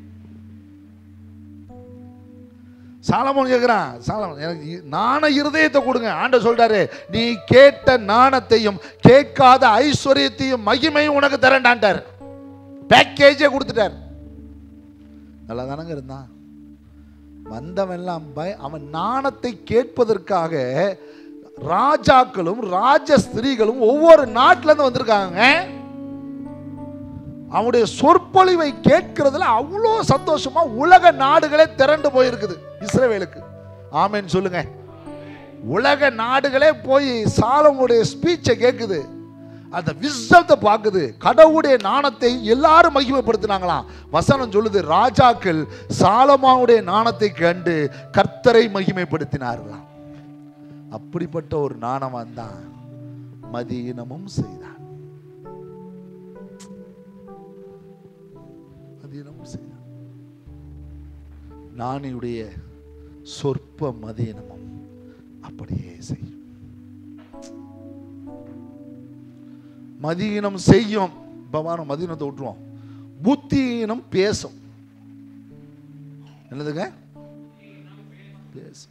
சாலமோன் கேட்குறான் சாலமோன் எனக்கு இ- நாண இருதயத்தை கொடுங்க ஆண்ட சொல்றாரு நீ கேட்ட நாணத்தையும் கேட்காத ஐஸ்வர்யத்தையும் மகிமையும் உனக்கு தரேன்டான்ட்டார் பேக்கேஜே கொடுத்துட்டார் நல்லா தானங்க இருந்தான் வந்தவன்லாம் பய அவன் நாணத்தை கேட்பதற்காக ராஜாக்களும் ராஜ ஸ்திரீகளும் ஒவ்வொரு நாட்டுல இருந்து வந்திருக்காங்க அவனுடைய சொற்பொழிவை கேட்கிறதுல அவ்வளோ சந்தோஷமா உலக நாடுகளே திரண்டு போயிருக்குது இஸ்ரவேலுக்கு ஆமென்னு சொல்லுங்க உலக நாடுகளே போய் சாலமுடைய ஸ்பீச்சை கேட்குது அந்த விசத்தை பார்க்குது கடவுளுடைய நாணத்தை எல்லாரும் மகிமைப்படுத்தினாங்களாம் வசனம் சொல்லுது ராஜாக்கள் சாலமாவுடைய நாணத்தை கண்டு கர்த்தரை மகிமைப்படுத்தினார்களாம் அப்படிப்பட்ட ஒரு நாணவன் தான் மதீனமும் செய்தான் மதீனமும் செய்தான் நாணியுடைய சொற்ப மதீனமும் அப்படியே செய்யும் மதீனம் செய்யும் பவானம் மதீனத்தை விட்டுருவோம் புத்தியினம் பேசும் என்னதுங்க பேசும்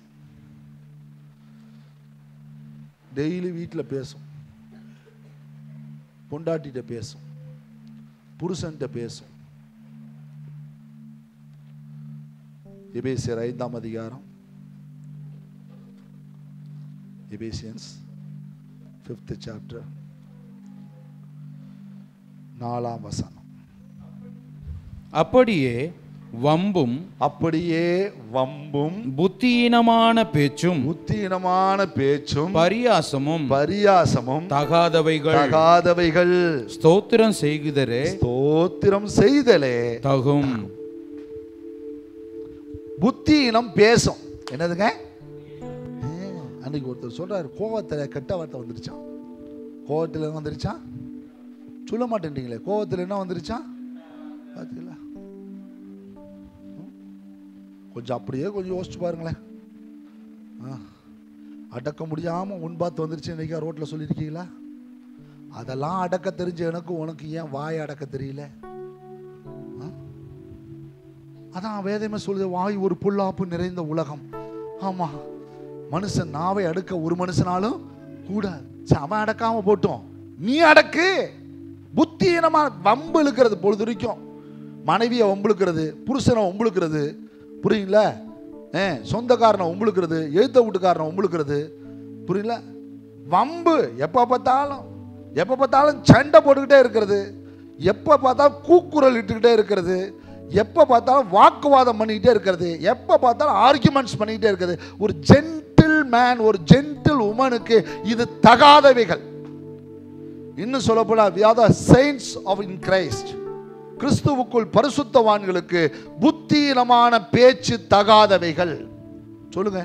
டெய்லி வீட்டில் பேசும் பொண்டாட்டிகிட்ட பேசும் புருஷன்கிட்ட பேசும் எபேசியர் ஐந்தாம் அதிகாரம் எபேசியன்ஸ் ஃபிஃப்த் சாப்டர் நாலாம் வசனம் அப்படியே வம்பும் அப்படியே வம்பும் புத்தியீனமான பேச்சும் புத்தீனமான பேச்சும் பரியாசமும் பரியாசமும் தகாதவைகள் தகாதவைகள் ஸ்தோத்திரம் செய்குதரே ஸ்தோத்திரம் செய்தலே தகும் புத்தீனம் பேசும் என்னதுங்க ஏ, அன்னைக்கு ஒருத்தர் சொல்றாரு கோவத்துல கெட்ட வார்த்தை வந்துருச்சான் கோவத்துல என்ன வந்துருச்சான் சொல்ல மாட்டேன்றீங்களே கோவத்துல என்ன வந்துருச்சான் பார்த்தீங்களா ம்? கொஞ்சம் அப்படியே கொஞ்சம் யோசிச்சு பாருங்களேன் ஆ. அடக்க முடியாம உன் பார்த்து வந்துருச்சு இன்னைக்கு ரோட்ல சொல்லியிருக்கீங்களா அதெல்லாம் அடக்க தெரிஞ்ச எனக்கு உனக்கு ஏன் வாய் அடக்க தெரியல ஆ? அதான் வேதமே சொல்லுது வாய் ஒரு புல்லாப்பு நிறைந்த உலகம் ஆமா மனுஷன் நாவை அடுக்க ஒரு மனுஷனாலும் கூடாது சரி, அவன் அடக்காம போட்டோம் நீ அடக்கு புத்தியீனமா வம்பு இழுக்கிறது பொழுது வரைக்கும் மனைவியை வம்புழுக்கிறது புருஷனை வம்புழுக்கிறது புரியுங்களா ஏ சொந்தக்காரனை வம்புழுக்கிறது எழுத்த வீட்டுக்காரனை வம்புழுக்கிறது புரியல வம்பு எப்போ பார்த்தாலும் எப்போ பார்த்தாலும் சண்டை போட்டுக்கிட்டே இருக்கிறது எப்போ பார்த்தாலும் கூக்குரல் இட்டுக்கிட்டே இருக்கிறது எப்போ பார்த்தாலும் வாக்குவாதம் பண்ணிக்கிட்டே இருக்கிறது எப்போ பார்த்தாலும் ஆர்குமெண்ட்ஸ் பண்ணிக்கிட்டே இருக்கிறது ஒரு ஜென்டில் மேன் ஒரு ஜென்டில் உமனுக்கு இது தகாதவைகள் இன்னும் சொல்லப்போனால் we are the saints of in Christ கிறிஸ்துவுக்குள் பரிசுத்தவான்களுக்கு புத்தீனமான பேச்சு தகாதவைகள் சொல்லுங்க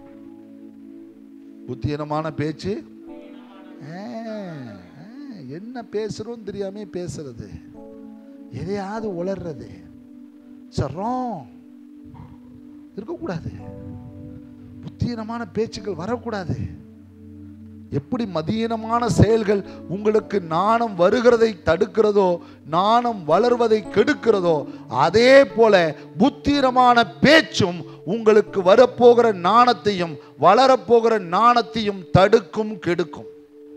புத்தீனமான பேச்சு ஆ, ஆ, என்ன பேசுறோம் தெரியாம பேசுறது எதையாவது உளர்றது சர்றோம் இருக்கக்கூடாது புத்தீனமான பேச்சுக்கள் வரக்கூடாது எப்படி மதியீனமான செயல்கள் உங்களுக்கு நாணம் வருகிறதை தடுக்கிறதோ நாணம் வளர்வதை கெடுக்கிறதோ அதே போல புத்தீனமான பேச்சும் உங்களுக்கு வரப்போகிற நாணத்தையும் வளரப்போகிற நாணத்தையும் தடுக்கும் கெடுக்கும்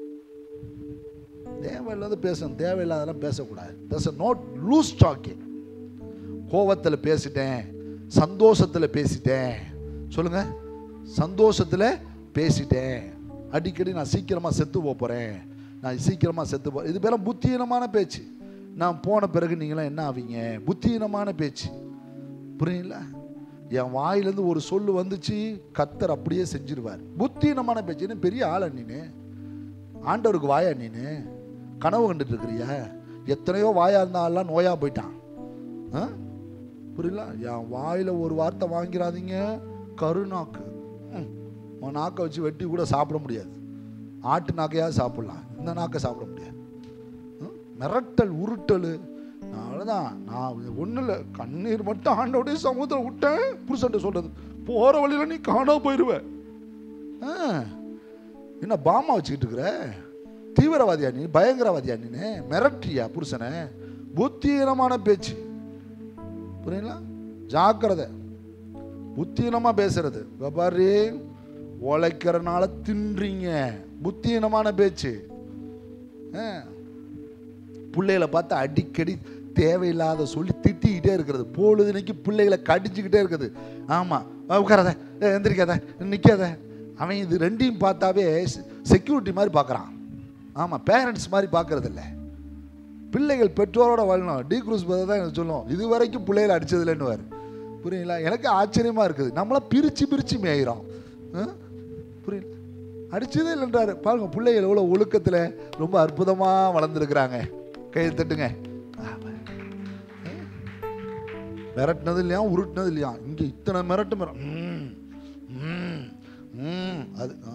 தேவையில்லாத பேசணும் தேவையில்லாதெல்லாம் பேசக்கூடாது தஸ் நோட் லூஸ் டாக்கிங் கோவத்தில் பேசிட்டேன் சந்தோஷத்தில் பேசிட்டேன் சொல்லுங்க சந்தோஷத்தில் பேசிட்டேன் அடிக்கடி நான் சீக்கிரமாக செத்து போப் போகிறேன் நான் சீக்கிரமாக செத்து போ இது பேர புத்தியீனமான பேச்சு நான் போன பிறகு நீங்களாம் என்ன ஆவீங்க புத்தியீனமான பேச்சு புரியுங்களா என் வாயிலேருந்து ஒரு சொல்லு வந்துச்சு கத்தர் அப்படியே செஞ்சிருவார் புத்தியீனமான பேச்சு என்ன பெரிய ஆளா நீனு ஆண்டவருக்கு வாயா நீனு கனவு கண்டுட்டு இருக்கிறியா எத்தனையோ வாயா இருந்தாலாம் நோயா போயிட்டான் ஆ? புரியல என் வாயில ஒரு வார்த்தை வாங்கிறாதீங்க கருநாக்கு ம். உன் நாக்கை வச்சு வெட்டி கூட சாப்பிட முடியாது ஆட்டு நாக்கையாவது சாப்பிடலாம் இந்த நாக்கை சாப்பிட முடியாது ம்? மிரட்டல் உருட்டல் அவ்வளோதான் நான் ஒன்றும் இல்லை கண்ணீர் மட்டும் ஆண்டோடைய சமூகத்தில் விட்டேன் புருஷன்ட்ட சொல்றது போகிற வழியில நீ காணாம போயிடுவ ஆ என்ன பாமா வச்சுக்கிட்டு இருக்கிற தீவிரவாதியா நீ பயங்கரவாதியா நீ மிரட்டியா புருஷனை புத்தீனமான பேச்சு புரியுங்களா ஜாக்கிரதை புத்தீனமா பேசுறது இங்க பாரு உழைக்கிறனால தின்றீங்க புத்தீனமான பேச்சு ஆ. பிள்ளைகளை பார்த்து அடிக்கடி தேவையில்லாத சொல்லி திட்டிக்கிட்டே இருக்கிறது பொழுதுனைக்கு பிள்ளைகளை கடிச்சுக்கிட்டே இருக்குது ஆமாம் உட்காராத ஏ, எந்திரிக்காத நிற்காத அவன் இது ரெண்டையும் பார்த்தாவே செக்யூரிட்டி மாதிரி பார்க்குறான் ஆமாம் பேரண்ட்ஸ் மாதிரி பார்க்கறது இல்ல பிள்ளைகள் பெற்றோரோட வாழணும் டி குரூஸ் பதம் தான் எனக்கு சொல்லும் இது வரைக்கும் பிள்ளைகளை அடிச்சதில்லைன்னுவார் புரியுங்களா எனக்கு ஆச்சரியமாக இருக்குது நம்மளாம் பிரித்து பிரித்து மேயிறோம் ஆ? புரியல அடிச்சதே இல்லைன்றாரு பாருங்க பிள்ளைகள் எவ்வளோ ஒழுக்கத்தில் ரொம்ப அற்புதமாக வளர்ந்துருக்குறாங்க கையை தட்டுங்க ஆமா. ஆ? மிரட்டினது இல்லையா உருட்டினது இல்லையா இங்கே இத்தனை மிரட்டு மிர ம், ம், ம், அது ஆ.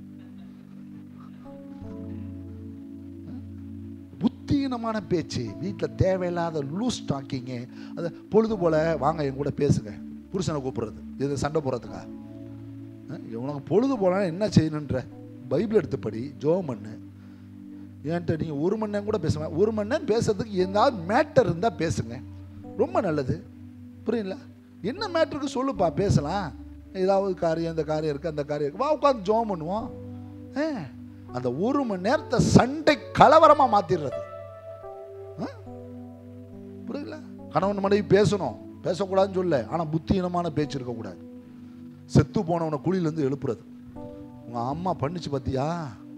புத்தீனமான பேச்சு வீட்டில் தேவையில்லாத லூஸ் டாக்கிங்கு அது பொழுது போல வாங்க என் கூட பேசுங்க புருஷனை கூப்பிடுறது இது சண்டை போடுறதுக்கா அஹ் உனக்கு பொழுது போனா என்ன செய்யணுன்ற பைபிள் எடுத்து படி ஜோம் பண்ணு ஏன்ட்ட நீங்கள் ஒரு மணி நேரம் கூட பேசுங்க ஒரு மணி நேரம் பேசுறதுக்கு ஏதாவது மேட்டர் இருந்தால் பேசுங்க ரொம்ப நல்லது புரியுங்களா என்ன மேட்டருக்கு சொல்லுப்பா பேசலாம் ஏதாவது காரியம் இந்த காரியம் இருக்குது அந்த காரியம் இருக்கு வா உட்காந்து ஜோம் பண்ணுவோம் ஆ, அந்த ஒரு மணி நேரத்தை சண்டை கலவரமாக மாற்றிடுறது புரியல கணவன் மனைவி பேசணும் பேசக்கூடாதுன்னு சொல்ல ஆனால் புத்தியீனமான பேச்சு இருக்கக்கூடாது செத்து போனவனை குழியிலேருந்து எழுப்புறது உங்கள் அம்மா பண்ணிச்சு பார்த்தியா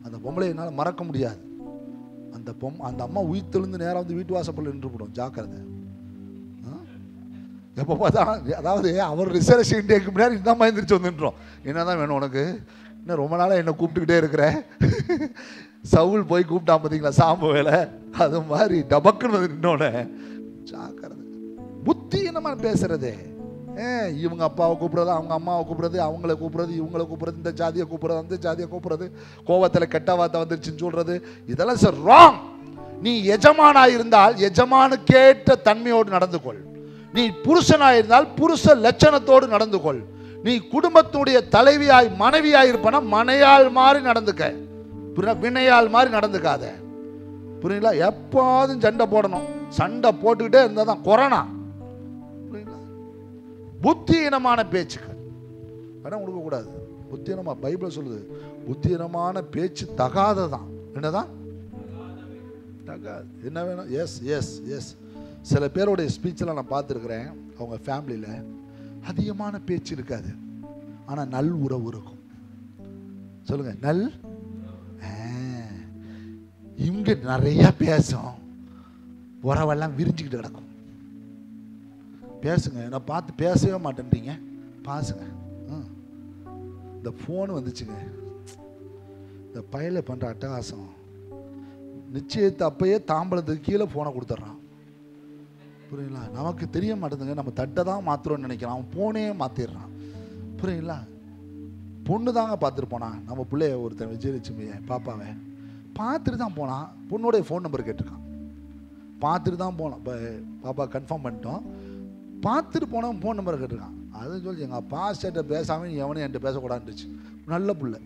அந்த பொம்பளை என்னால் மறக்க முடியாது அந்த பொம் அந்த அம்மா உயிர் தெளிந்து நேராக வந்து வீட்டு வாசப்பள்ள நின்று போடும் ஜாக்கிரதை ஆ? எப்போ பார்த்தா அதாவது அவர் ரிசர்வேஷன் டேக்கு முன்னாடி இந்த அம்மா எந்திரிச்சு வந்துன்றோம் என்னதான் வேணும் உனக்கு இன்னும் ரொம்ப நாளாக என்னை கூப்பிட்டுக்கிட்டே இருக்கிற சவுல் போய் கூப்பிட்டான் பார்த்தீங்களா சாம்பு வேலை அது மாதிரி டபக்குன்னு வந்து நின்னோடனே ஜாக்கிரதை புத்தியீனமாக பேசுறது ஏ இவங்க அப்பாவை கூப்பிடுறது அவங்க அம்மாவை கூப்பிடுறது அவங்கள கூப்பிடுறது இவங்கள கூப்பிடுறது இந்த ஜாதியை கூப்பிடுறது அந்த ஜாதியை கூப்பிடுறது கோவத்தில் கெட்ட வார்த்தை வந்துருச்சுன்னு சொல்றது இதெல்லாம் சார் ராங் நீ எஜமானாய் இருந்தால் எஜமானுக்கேற்ற தன்மையோடு நடந்து கொள் நீ புருஷனாய் இருந்தால் புருஷ லட்சணத்தோடு நடந்து கொள் நீ குடும்பத்துடைய தலைவியாய் மனைவியாய் இருப்பனா மனையாள் மாதிரி நடந்துக்க புரியுதா? வினையாள் மாதிரி நடந்துக்காத புரியுங்களா எப்போதும் சண்டை போடணும் சண்டை போட்டுக்கிட்டே இருந்தால் தான் கொரோனா புரியுங்களா புத்தியீனமான பேச்சுக்கள் வேணா கொடுக்கக்கூடாது புத்தியீனமா பைபிள் சொல்லுது புத்தியீனமான பேச்சு தகாததான் என்னதான் தகாது என்ன வேணும் எஸ் எஸ் எஸ் சில பேருடைய ஸ்பீச்செல்லாம் நான் பார்த்துருக்குறேன் அவங்க ஃபேமிலியில் அதிகமான பேச்சு இருக்காது ஆனால் நல் உறவு இருக்கும் சொல்லுங்க நல் ஆ. இங்க நிறைய பேசும் உறவெல்லாம் விரிஞ்சுக்கிட்டு கிடக்கும் பேசுங்க நான் பார்த்து பேசவே மாட்டேன்றீங்க பாசுங்க ம். இந்த ஃபோன் வந்துச்சுங்க இந்த பயல பண்ணுற அட்டகாசம் நிச்சயத்தை அப்பயே தாம்பலத்துக்கு கீழே ஃபோனை கொடுத்துட்றான் புரியுங்களா நமக்கு தெரிய மாட்டேங்குதுங்க நம்ம தட்டை தான் மாத்துறோம்னு நினைக்கிறான் அவன் ஃபோனே மாற்றிடுறான் புரியுங்களா பொண்ணு தாங்க பார்த்துட்டு போனான் நம்ம பிள்ளைய ஒருத்தன் விஜயலட்சுமியை பாப்பாவை பார்த்துட்டு தான் போனான் பொண்ணோடைய ஃபோன் நம்பர் கேட்டிருக்கான் பார்த்துட்டு தான் போனோம் இப்போ பாப்பா கன்ஃபார்ம் பண்ணிட்டோம் பார்த்துட்டு போனவன் ஃபோன் நம்பர் கேட்டிருக்கான் அது சொல்லி எங்கள் அப்பா சேட்ட பேசாமல் நீ எவனையும் என்கிட்ட பேசக்கூடாதுச்சு நல்ல புள்ள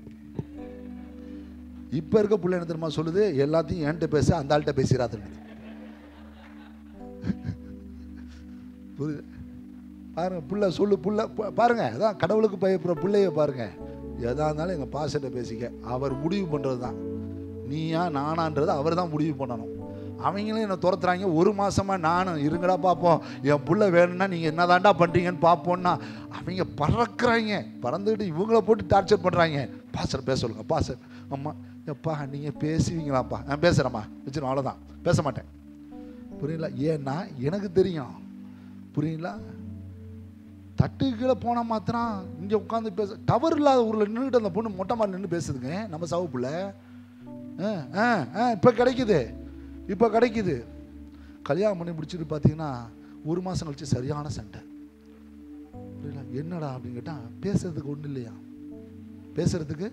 இப்போ இருக்க புள்ள என்ன தெரியுமா சொல்லுது எல்லாத்தையும் என்கிட்ட பேச அந்த ஆள்கிட்ட பேசிடாதுன்னு புரியுது பாருங்க புள்ள சொல்லு புள்ள பா- பாருங்க அதான் கடவுளுக்கு பயப்படுற பிள்ளைய பாருங்க எதா இருந்தாலும் எங்கள் பாசட்ட பேசிக்க அவர் முடிவு பண்ணுறது தான் நீயா நானான்றது அவர் தான் முடிவு பண்ணணும் அவங்களும் என்னை துரத்துறாங்க ஒரு மாசமா நானும் இருங்கடா பார்ப்போம் என் புள்ள வேணும்னா நீங்கள் என்னதான்டா பண்ணுறீங்கன்னு பார்ப்போம்னா அவங்க பறக்குறாங்க பறந்துக்கிட்டு இவங்கள போட்டு டார்ச்சர் பண்ணுறாங்க பாசர் பேச சொல்லுங்க பாசர் அம்மா எப்பா நீங்கள் பேசுவீங்களாப்பா நான் பேசுகிறேம்மா வச்சிடும் அவ்வளோதான் பேச மாட்டேன் புரியல ஏன்னா எனக்கு தெரியும் புரியுங்களா தட்டு கீழே போனால் மாத்திரம் இங்கே உட்காந்து பேச டவர் இல்லாத ஊரில் நின்றுட்டு அந்த பொண்ணு மொட்டை மாடி நின்று பேசுதுங்க நம்ம சவப்புல ஆ ஆ ஆ இப்போ கிடைக்குது இப்போ கிடைக்குது கல்யாணம் பண்ணி முடிச்சுட்டு பார்த்தீங்கன்னா ஒரு மாதம் கழிச்சு சரியான சண்டை புரியல என்னடா அப்படின்னு கேட்டால் பேசுறதுக்கு ஒன்றும் இல்லையா பேசுறதுக்கு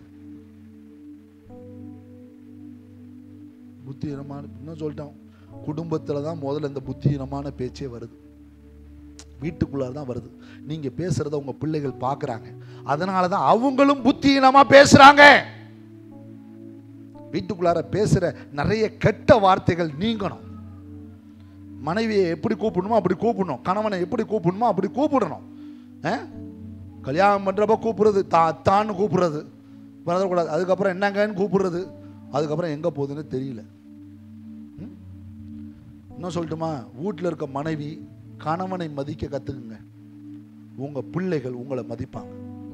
புத்தியீனமான இன்னும் சொல்லிட்டோம் குடும்பத்தில் தான் முதல்ல இந்த புத்தியீனமான பேச்சே வருது வீட்டுக்குள்ளார தான் வருது நீங்க பேசுறத உங்க பிள்ளைகள் பார்க்கறாங்க அதனால தான் அவங்களும் புத்தியீனமா பேசுறாங்க வீட்டுக்குள்ளார பேசுற நிறைய கெட்ட வார்த்தைகள் நீங்கணும் மனைவியை எப்படி கூப்பிடணுமோ அப்படி கூப்பிடணும் கணவனை எப்படி கூப்பிடணுமோ அப்படி கூப்பிடணும் ஆ? கல்யாணம் பண்றப்ப கூப்பிடுறது தா தான்னு கூப்பிடுறது வரக்கூடாது அதுக்கப்புறம் என்னங்கன்னு கூப்பிடுறது அதுக்கப்புறம் எங்க போகுதுன்னு தெரியல ம்? இன்னும் சொல்லட்டுமா வீட்டில் இருக்க மனைவி கணவனை மதிக்க கத்துக்குங்க உங்க பிள்ளைகள் உங்களை மதிப்பாங்க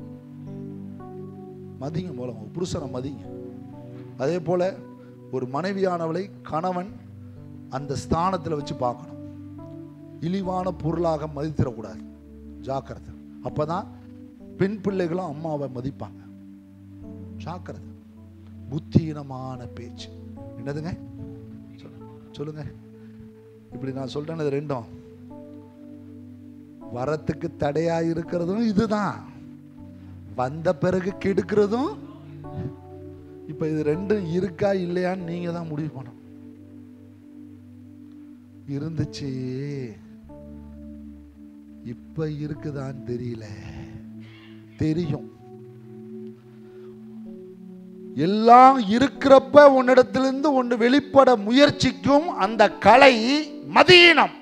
மதிங்க போல உங்க புருஷனை மதிங்க அதே போல ஒரு மனைவியானவளை கணவன் அந்த ஸ்தானத்தில் வச்சு பார்க்கணும் இழிவான பொருளாக மதித்திடக்கூடாது ஜாக்கிரதை அப்பதான் பெண் பிள்ளைகளும் அம்மாவை மதிப்பாங்க ஜாக்கிரதை புத்தியீனமான பேச்சு என்னதுங்க சொல்லு- சொல்லுங்க இப்படி நான் சொல்றேன் இது ரெண்டும் வரத்துக்கு தடையா இருக்கிறதும் இதுதான் வந்த பிறகு கெடுக்கிறதும் இப்ப இது ரெண்டும் இருக்கா இல்லையான்னு நீங்க தான் முடிவு பண்ணணும் இருந்துச்சு இப்ப இருக்குதான்னு தெரியல தெரியும் எல்லாம் இருக்கிறப்ப உன்னிடத்திலிருந்து ஒன்று வெளிப்பட முயற்சிக்கும் அந்த கலை மதீனம்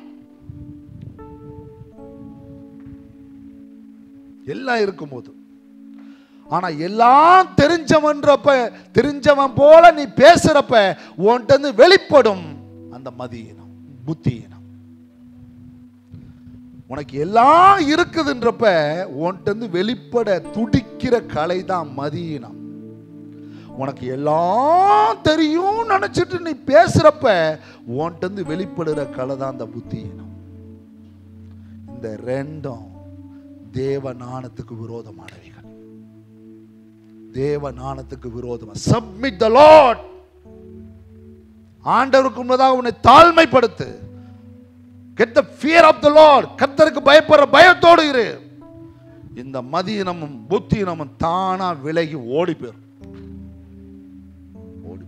எல்லாம் இருக்கும்போது ஆனா எல்லாம் தெரிஞ்சவன்றப்ப தெரிஞ்சவன் போல நீ பேசுறப்ப உன்கிட்ட இருந்து வெளிப்படும் அந்த மதியினம் புத்தியினம் உனக்கு எல்லாம் இருக்குதுன்றப்ப உன்கிட்ட இருந்து வெளிப்பட துடிக்கிற கலை தான் மதியினம் உனக்கு எல்லாம் தெரியும் நினைச்சிட்டு நீ பேசுறப்ப உன்கிட்ட இருந்து வெளிப்படுற கலை தான் அந்த புத்தியினம் இந்த ரெண்டும் தேவ நாணத்துக்கு விரோதமானவைகள் தேவ நாணத்துக்கு விரோதமா சப்மிட் த லார்ட் ஆண்டவருக்கு முன்னதாக உன்னை தாழ்மைப்படுத்து get the fear of the Lord கர்த்தருக்கு பயப்படுற பயத்தோடு இரு இந்த மதியினமும் புத்தியினமும் தானா விலகி ஓடி போயிரும் ஓடி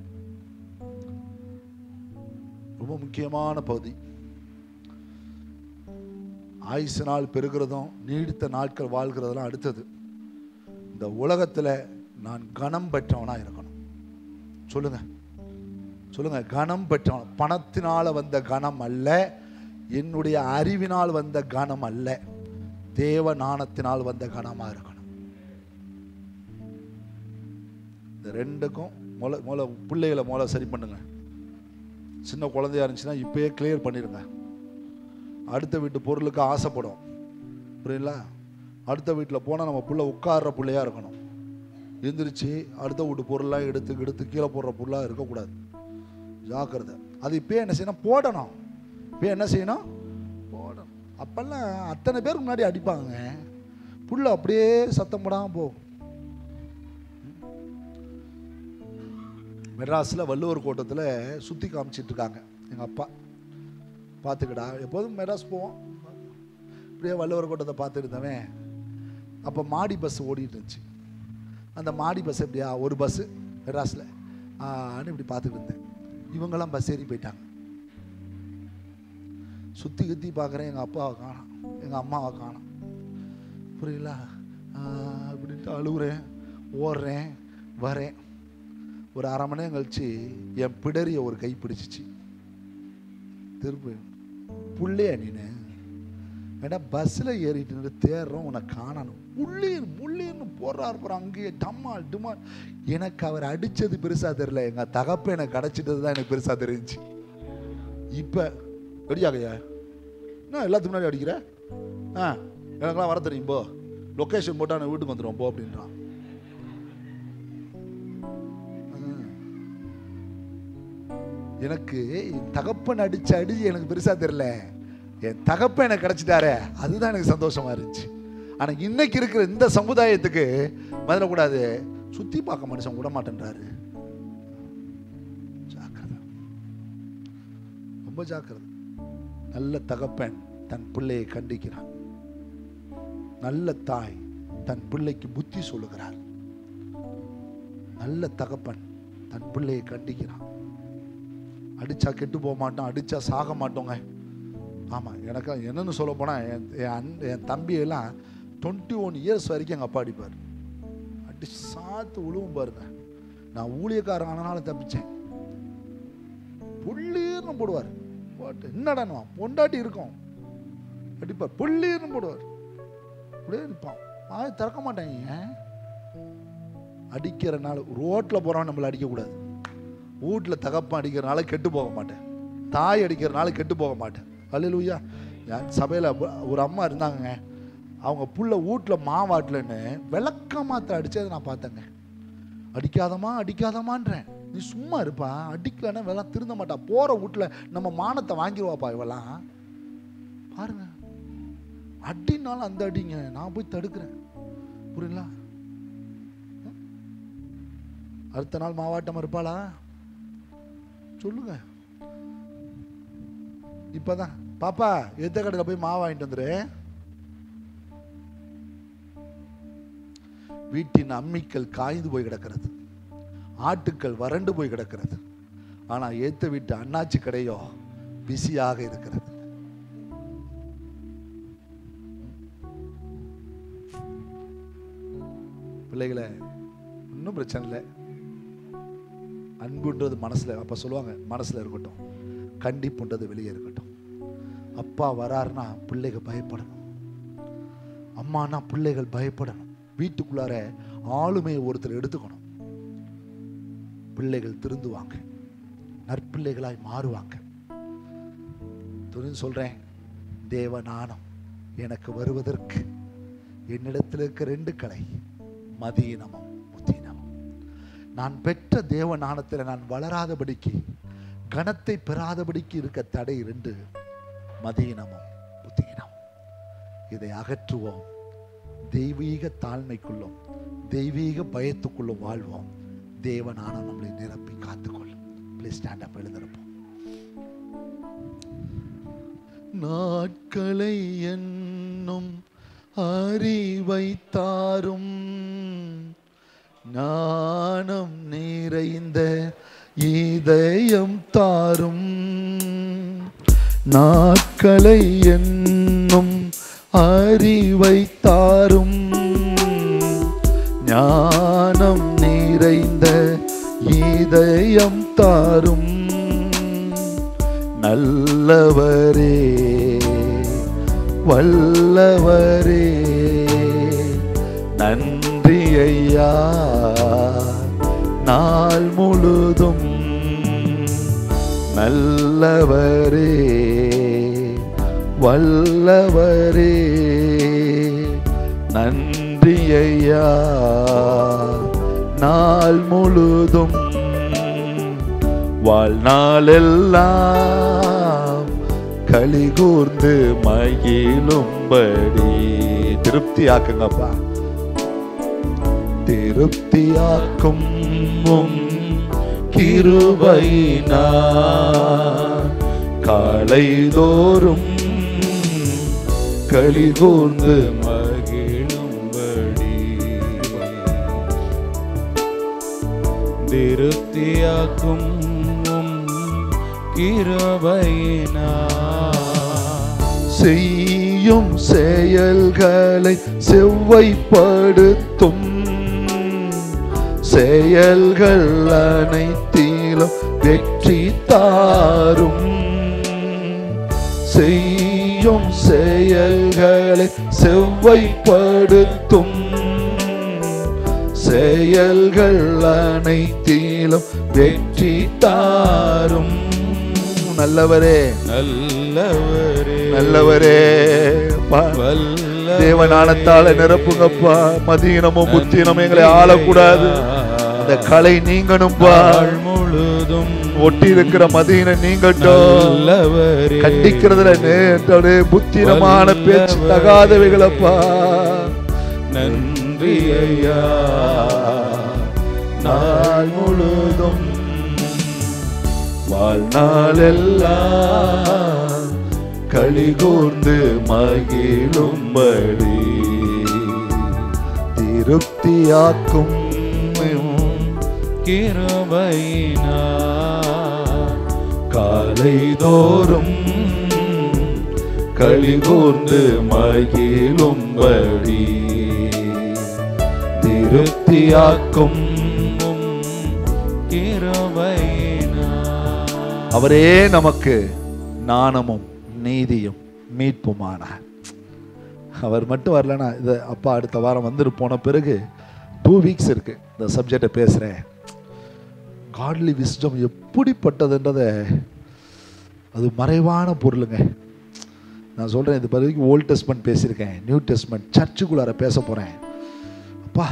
ரொம்ப முக்கியமான பகுதி ஆயுசு நாள் பெருகிறதும் நீடித்த நாட்கள் வாழ்கிறதெல்லாம் அடுத்தது இந்த உலகத்துல நான் கனம் பெற்றவனா இருக்கணும் சொல்லுங்க சொல்லுங்க கனம் பெற்றவன் பணத்தினால வந்த கனம் அல்ல என்னுடைய அறிவினால் வந்த கனம் அல்ல தேவ நாணத்தினால் வந்த கனமா இருக்கணும் இந்த ரெண்டுக்கும் முளை முளை பிள்ளைகளை மூளை சரி பண்ணுங்க சின்ன குழந்தையா இருந்துச்சுன்னா இப்பயே கிளியர் பண்ணிடுங்க அடுத்த வீட்டு பொருளுக்கு ஆசைப்படும் புரியுங்களா அடுத்த வீட்டில் போனால் நம்ம புள்ள உட்கார்ற பிள்ளையா இருக்கணும் எந்திரிச்சு அடுத்த வீட்டு பொருள்லாம் எடுத்து எடுத்து கீழே போடுற பொருளாக இருக்கக்கூடாது ஜாக்கிரதை அது இப்போ என்ன செய்யணும் போடணும் இப்போ என்ன செய்யணும் போடணும் அப்பெல்லாம் அத்தனை பேருக்கு முன்னாடி அடிப்பாங்க புள்ள அப்படியே சத்தம் போடாமல் போகும் மெட்ராஸில் வள்ளுவர் கோட்டத்தில் சுற்றி காமிச்சிட்டு இருக்காங்க எங்கள் அப்பா பார்த்துக்கடா எப்போதும் மெட்ராஸ் போவோம் இப்படியே வள்ளுவர் கோட்டத்தை பார்த்துட்டு இருந்தவன் அப்போ மாடி பஸ் ஓடிட்டு இருந்துச்சு அந்த மாடி பஸ் எப்படியா ஒரு பஸ்ஸு மெட்ராஸில் ஆன்னு இப்படி பார்த்துட்டு இருந்தேன் இவங்கெல்லாம் பஸ் ஏறி போயிட்டாங்க சுற்றி கித்தி பார்க்குறேன் எங்கள் அப்பாவை காணோம் எங்கள் அம்மாவை காணோம் புரியல அப்படின்ட்டு அழுகுறேன் ஓடுறேன் வரேன் ஒரு அரை மணி நேரம் கழிச்சு என் பிடரிய ஒரு கை பிடிச்சிச்சு திருப்பி புள்ளையா நீனு ஏடா பஸ்ஸில் ஏறிட்டு நின்று தேடுறோம் உன்னை காணணும் முள்ளீர் முள்ளீர்னு போடுறாரு போகிற அங்கேயே டம்மால் டுமால் எனக்கு அவர் அடித்தது பெருசாக தெரில எங்கள் தகப்ப எனக்கு அடைச்சிட்டது தான் எனக்கு பெருசாக தெரிஞ்சுச்சு இப்போ ரெடியாகையா என்ன எல்லாத்துக்கு முன்னாடி அடிக்கிற ஆ எனக்கெல்லாம் வர தெரியும் போ லொக்கேஷன் போட்டால் நான் வீட்டுக்கு வந்துடுவோம் போ அப்படின்றான் எனக்கு என் தகப்பன் அடிச்ச அடி எனக்கு பெருசா தெரியல என் தகப்பன் எனக்கு கிடைச்சிட்டாரே அதுதான் எனக்கு சந்தோஷமா இருந்துச்சு ஆனா இன்னைக்கு இருக்கிற இந்த சமுதாயத்துக்கு கூடாது சுத்தி பார்க்க மனுஷன் விட மாட்டேன்றாரு ஜாக்கிரதை ரொம்ப ஜாக்கிரதை நல்ல தகப்பன் தன் பிள்ளையை கண்டிக்கிறான் நல்ல தாய் தன் பிள்ளைக்கு புத்தி சொல்லுகிறார் நல்ல தகப்பன் தன் பிள்ளையை கண்டிக்கிறான் அடிச்சா கெட்டு போக மாட்டோம் அடிச்சா சாக மாட்டோங்க ஆமாம் எனக்கு என்னன்னு சொல்ல போனால் என் என் அன் என் தம்பியெல்லாம் டுவெண்ட்டி ஒன் இயர்ஸ் வரைக்கும் எங்கள் அப்பா அடிப்பார் அடி சாத்து உழுவும் பாருங்க நான் ஊழியக்காரன் ஆனாலும் தப்பிச்சேன் புள்ளீர்னு போடுவார் போட்டு என்னடானுவான் பொண்டாட்டி இருக்கும் அடிப்பார் புள்ளீர்னு போடுவார் அப்படியே இருப்பான் வாய் திறக்க மாட்டாங்க ஏன் அடிக்கிறனால ரோட்டில் போகிறவன் நம்மளை அடிக்கக்கூடாது வீட்டில் தகப்பன் அடிக்கிறனால கெட்டு போக மாட்டேன் தாய் அடிக்கிறனால கெட்டு போக மாட்டேன் அல்லையா என் சபையில் ஒரு அம்மா இருந்தாங்கங்க அவங்க புள்ள வீட்டில் மாவாட்டலன்னு விளக்க மாத்த அடிச்சதை நான் பார்த்தேங்க அடிக்காதமா அடிக்காதமான்றேன் நீ சும்மா இருப்பா அடிக்கலன்னா வெள்ளம் திருந்த மாட்டா போகிற வீட்டில் நம்ம மானத்தை வாங்கிடுவாப்பா இவெல்லாம் பாருங்க அடினாலும் அந்த அடிங்க நான் போய் தடுக்கிறேன் புரியுங்களா அடுத்த நாள் மாவாட்டம் இருப்பாளா சொல்லுங்க இப்பதான் பாப்பா எத்த கடையில் போய் மாவு வாங்கிட்டு வந்துரு வீட்டின் அம்மிக்கல் காய்ந்து போய் கிடக்கிறது ஆட்டுக்கள் வறண்டு போய் கிடக்கிறது ஆனா ஏத்த வீட்டு அண்ணாச்சி கடையோ பிஸியாக இருக்கிறது பிள்ளைகளை ஒன்றும் பிரச்சனை இல்லை அன்புன்றது மனசில் அப்போ சொல்லுவாங்க மனசில் இருக்கட்டும் கண்டிப்புன்றது வெளியே இருக்கட்டும் அப்பா வராருன்னா பிள்ளைகள் பயப்படணும் அம்மானா பிள்ளைகள் பயப்படணும் வீட்டுக்குள்ளார ஆளுமையை ஒருத்தர் எடுத்துக்கணும் பிள்ளைகள் திருந்துவாங்க நற்பிள்ளைகளாய் மாறுவாங்க துணிந்து சொல்றேன் தேவ நாணம் எனக்கு வருவதற்கு என்னிடத்தில் இருக்க ரெண்டு கலை மதியினமும் புத்தினமும் நான் பெற்ற தேவ ஞானத்தில் நான் வளராதபடிக்கு கனத்தை பெறாதபடிக்கு இருக்க தடை இரண்டு மதியினமும் புத்தியினம் இதை அகற்றுவோம் தெய்வீக தாழ்மைக்குள்ளும் தெய்வீக பயத்துக்குள்ளும் வாழ்வோம் தேவனான நம்மளை நிரப்பி காத்துக்கொள்ளும் ப்ளீஸ் ஸ்டாண்ட் அப் எழுந்திருப்போம் நாட்களை என்னும் அறிவை தாரும் ஞானம் நிறைந்த இதயம் தாரும் நாட்களை என்னும் அறிவை தாரும் ஞானம் நிறைந்த இதயம் தாரும் நல்லவரே வல்லவரே நன்றி ஐயா நாள் முழுதும் நல்லவரே வல்லவரே நன்றி ஐயா நாள் முழுதும் வாழ்நாளெல்லாம் களி கூர்ந்து மகிழும்படி திருப்தியாக்குங்கப்பா திருப்தியாக்கும் உம் கிருபையினா காலைதோறும் களி கூர்ந்து மகிழும்படி திருப்தியாக்கும் உம் கிருபையினார் செய்யும் செயல்களை செவ்வைப்படுத்தும் செயல்கள் அனைத்திலும் வெற்றி தாரும் செய்யும் செயல்களை செவ்வைப்படுத்தும் செயல்கள் அனைத்திலும் வெற்றி தாரும் நல்லவரே நல்லவரே நல்லவரே அப்பா. வல்ல தேவனானத்தால நிரப்புங்கப்பா மதியினமும் புத்தினமும் எங்களை ஆளக்கூடாது அந்த கலை நீங்கணும்பா நாள் முழுதும் ஒட்டி இருக்கிற மதியினம் நீங்கட்டும் நல்லவரே கண்டிக்கிறதுல நேற்றோட புத்தினமான பேச்சு தகாதவைகளப்பா நன்றி ஐயா நாள் முழுதும் வாழ்நாளெல்லாம் களி கூர்ந்து மகிழும்படி திருப்தியாக்கும் கிருபையினார் காலைதோறும் களி கூர்ந்து மகிழும்படி திருப்தியாக்கும் உம் கிருபையினார் அவரே நமக்கு நாணமும் நீதியும் மீட்புமானார் அவர் மட்டும் வரலனா இது அப்பா அடுத்த வாரம் வந்துட்டு போன பிறகு டூ வீக்ஸ் இருக்கு இந்த சப்ஜெக்டை பேசுகிறேன் காட்லி விஸ்டம் எப்படிப்பட்டதுன்றதை அது மறைவான பொருளுங்க நான் சொல்கிறேன் இது பிறகு ஓல்ட் டெஸ்ட்மெண்ட் பேசியிருக்கேன் நியூ டெஸ்ட்மெண்ட் சர்ச்சுக்குள்ளார பேச போகிறேன் அப்பா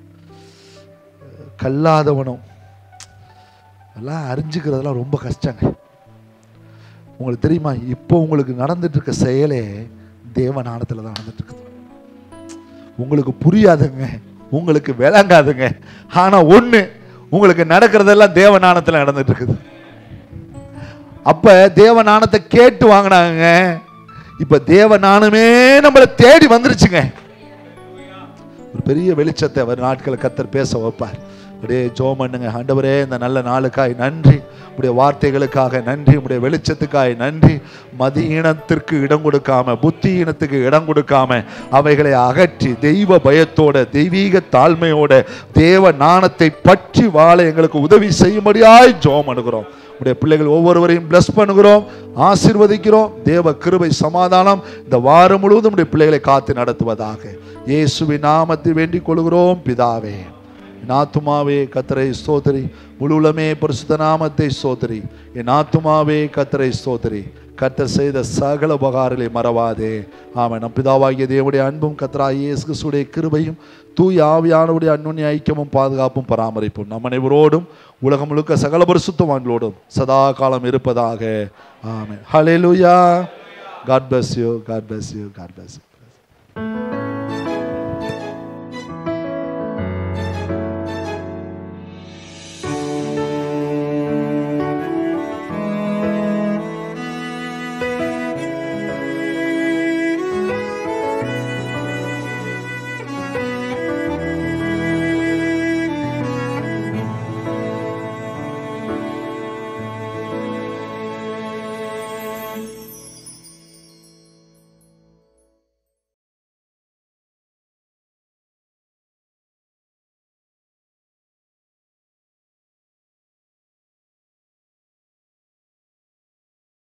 கல்லாதவனும் எல்லாம் அறிஞ்சுக்கிறதெல்லாம் ரொம்ப கஷ்டங்க உங்களுக்கு தெரியுமா இப்போ உங்களுக்கு நடந்துட்டு இருக்க செயலே தேவநாணத்தில் தான் நடந்துட்டு இருக்குது உங்களுக்கு புரியாதுங்க உங்களுக்கு விளங்காதுங்க ஆனா ஒண்ணு உங்களுக்கு நடக்கிறதெல்லாம் தேவநாணத்தில் நடந்துட்டு இருக்குது அப்ப தேவநாணத்தை கேட்டு வாங்கினாங்க இப்ப தேவநாணமே நம்மளை தேடி வந்துருச்சுங்க ஒரு பெரிய வெளிச்சத்தை அவர் நாட்களை கத்தர் பேச வைப்பார் அப்படியே ஜோம் பண்ணுங்க ஆண்டவரே இந்த நல்ல நாளுக்காய் நன்றி உடைய வார்த்தைகளுக்காக நன்றி உடைய வெளிச்சத்துக்காய் நன்றி மதியினத்திற்கு இடம் கொடுக்காம புத்தியினத்துக்கு இடம் கொடுக்காம அவைகளை அகற்றி தெய்வ பயத்தோட தெய்வீக தாழ்மையோட தேவ நாணத்தை பற்றி வாழ எங்களுக்கு உதவி செய்யும்படியாய் ஜோம் அணுகிறோம் உடைய பிள்ளைகள் ஒவ்வொருவரையும் bless பண்ணுகிறோம் ஆசீர்வதிக்கிறோம் தேவ கிருபை சமாதானம் இந்த வாரம் முழுவதும் உடைய பிள்ளைகளை காத்து நடத்துவதாக இயேசுவின் நாமத்தில் வேண்டிக் கொள்கிறோம் பிதாவே என் ஆத்துமாவே கத்தரை ஸ்தோத்திரி முழுலமே பரிசுத்த நாமத்தை ஸ்தோத்திரி என் ஆத்துமாவே கத்தரை ஸ்தோத்திரி கர்த்தர் செய்த சகல உபகாரங்களை மறவாதே ஆமென் நம் பிதாவாகிய தேவனுடைய அன்பும் கர்த்தராகிய இயேசு கிறிஸ்துடைய கிருபையும் தூய் ஆவியானவுடைய அன்னுடைய ஐக்கியமும் பாதுகாப்பும் பராமரிப்பும் நம் அனைவரோடும் உலகம் முழுக்க சகல பரிசுத்தவான்களோடும் சதா காலம் இருப்பதாக ஆமென் ஹalleluya God bless you God bless you God bless you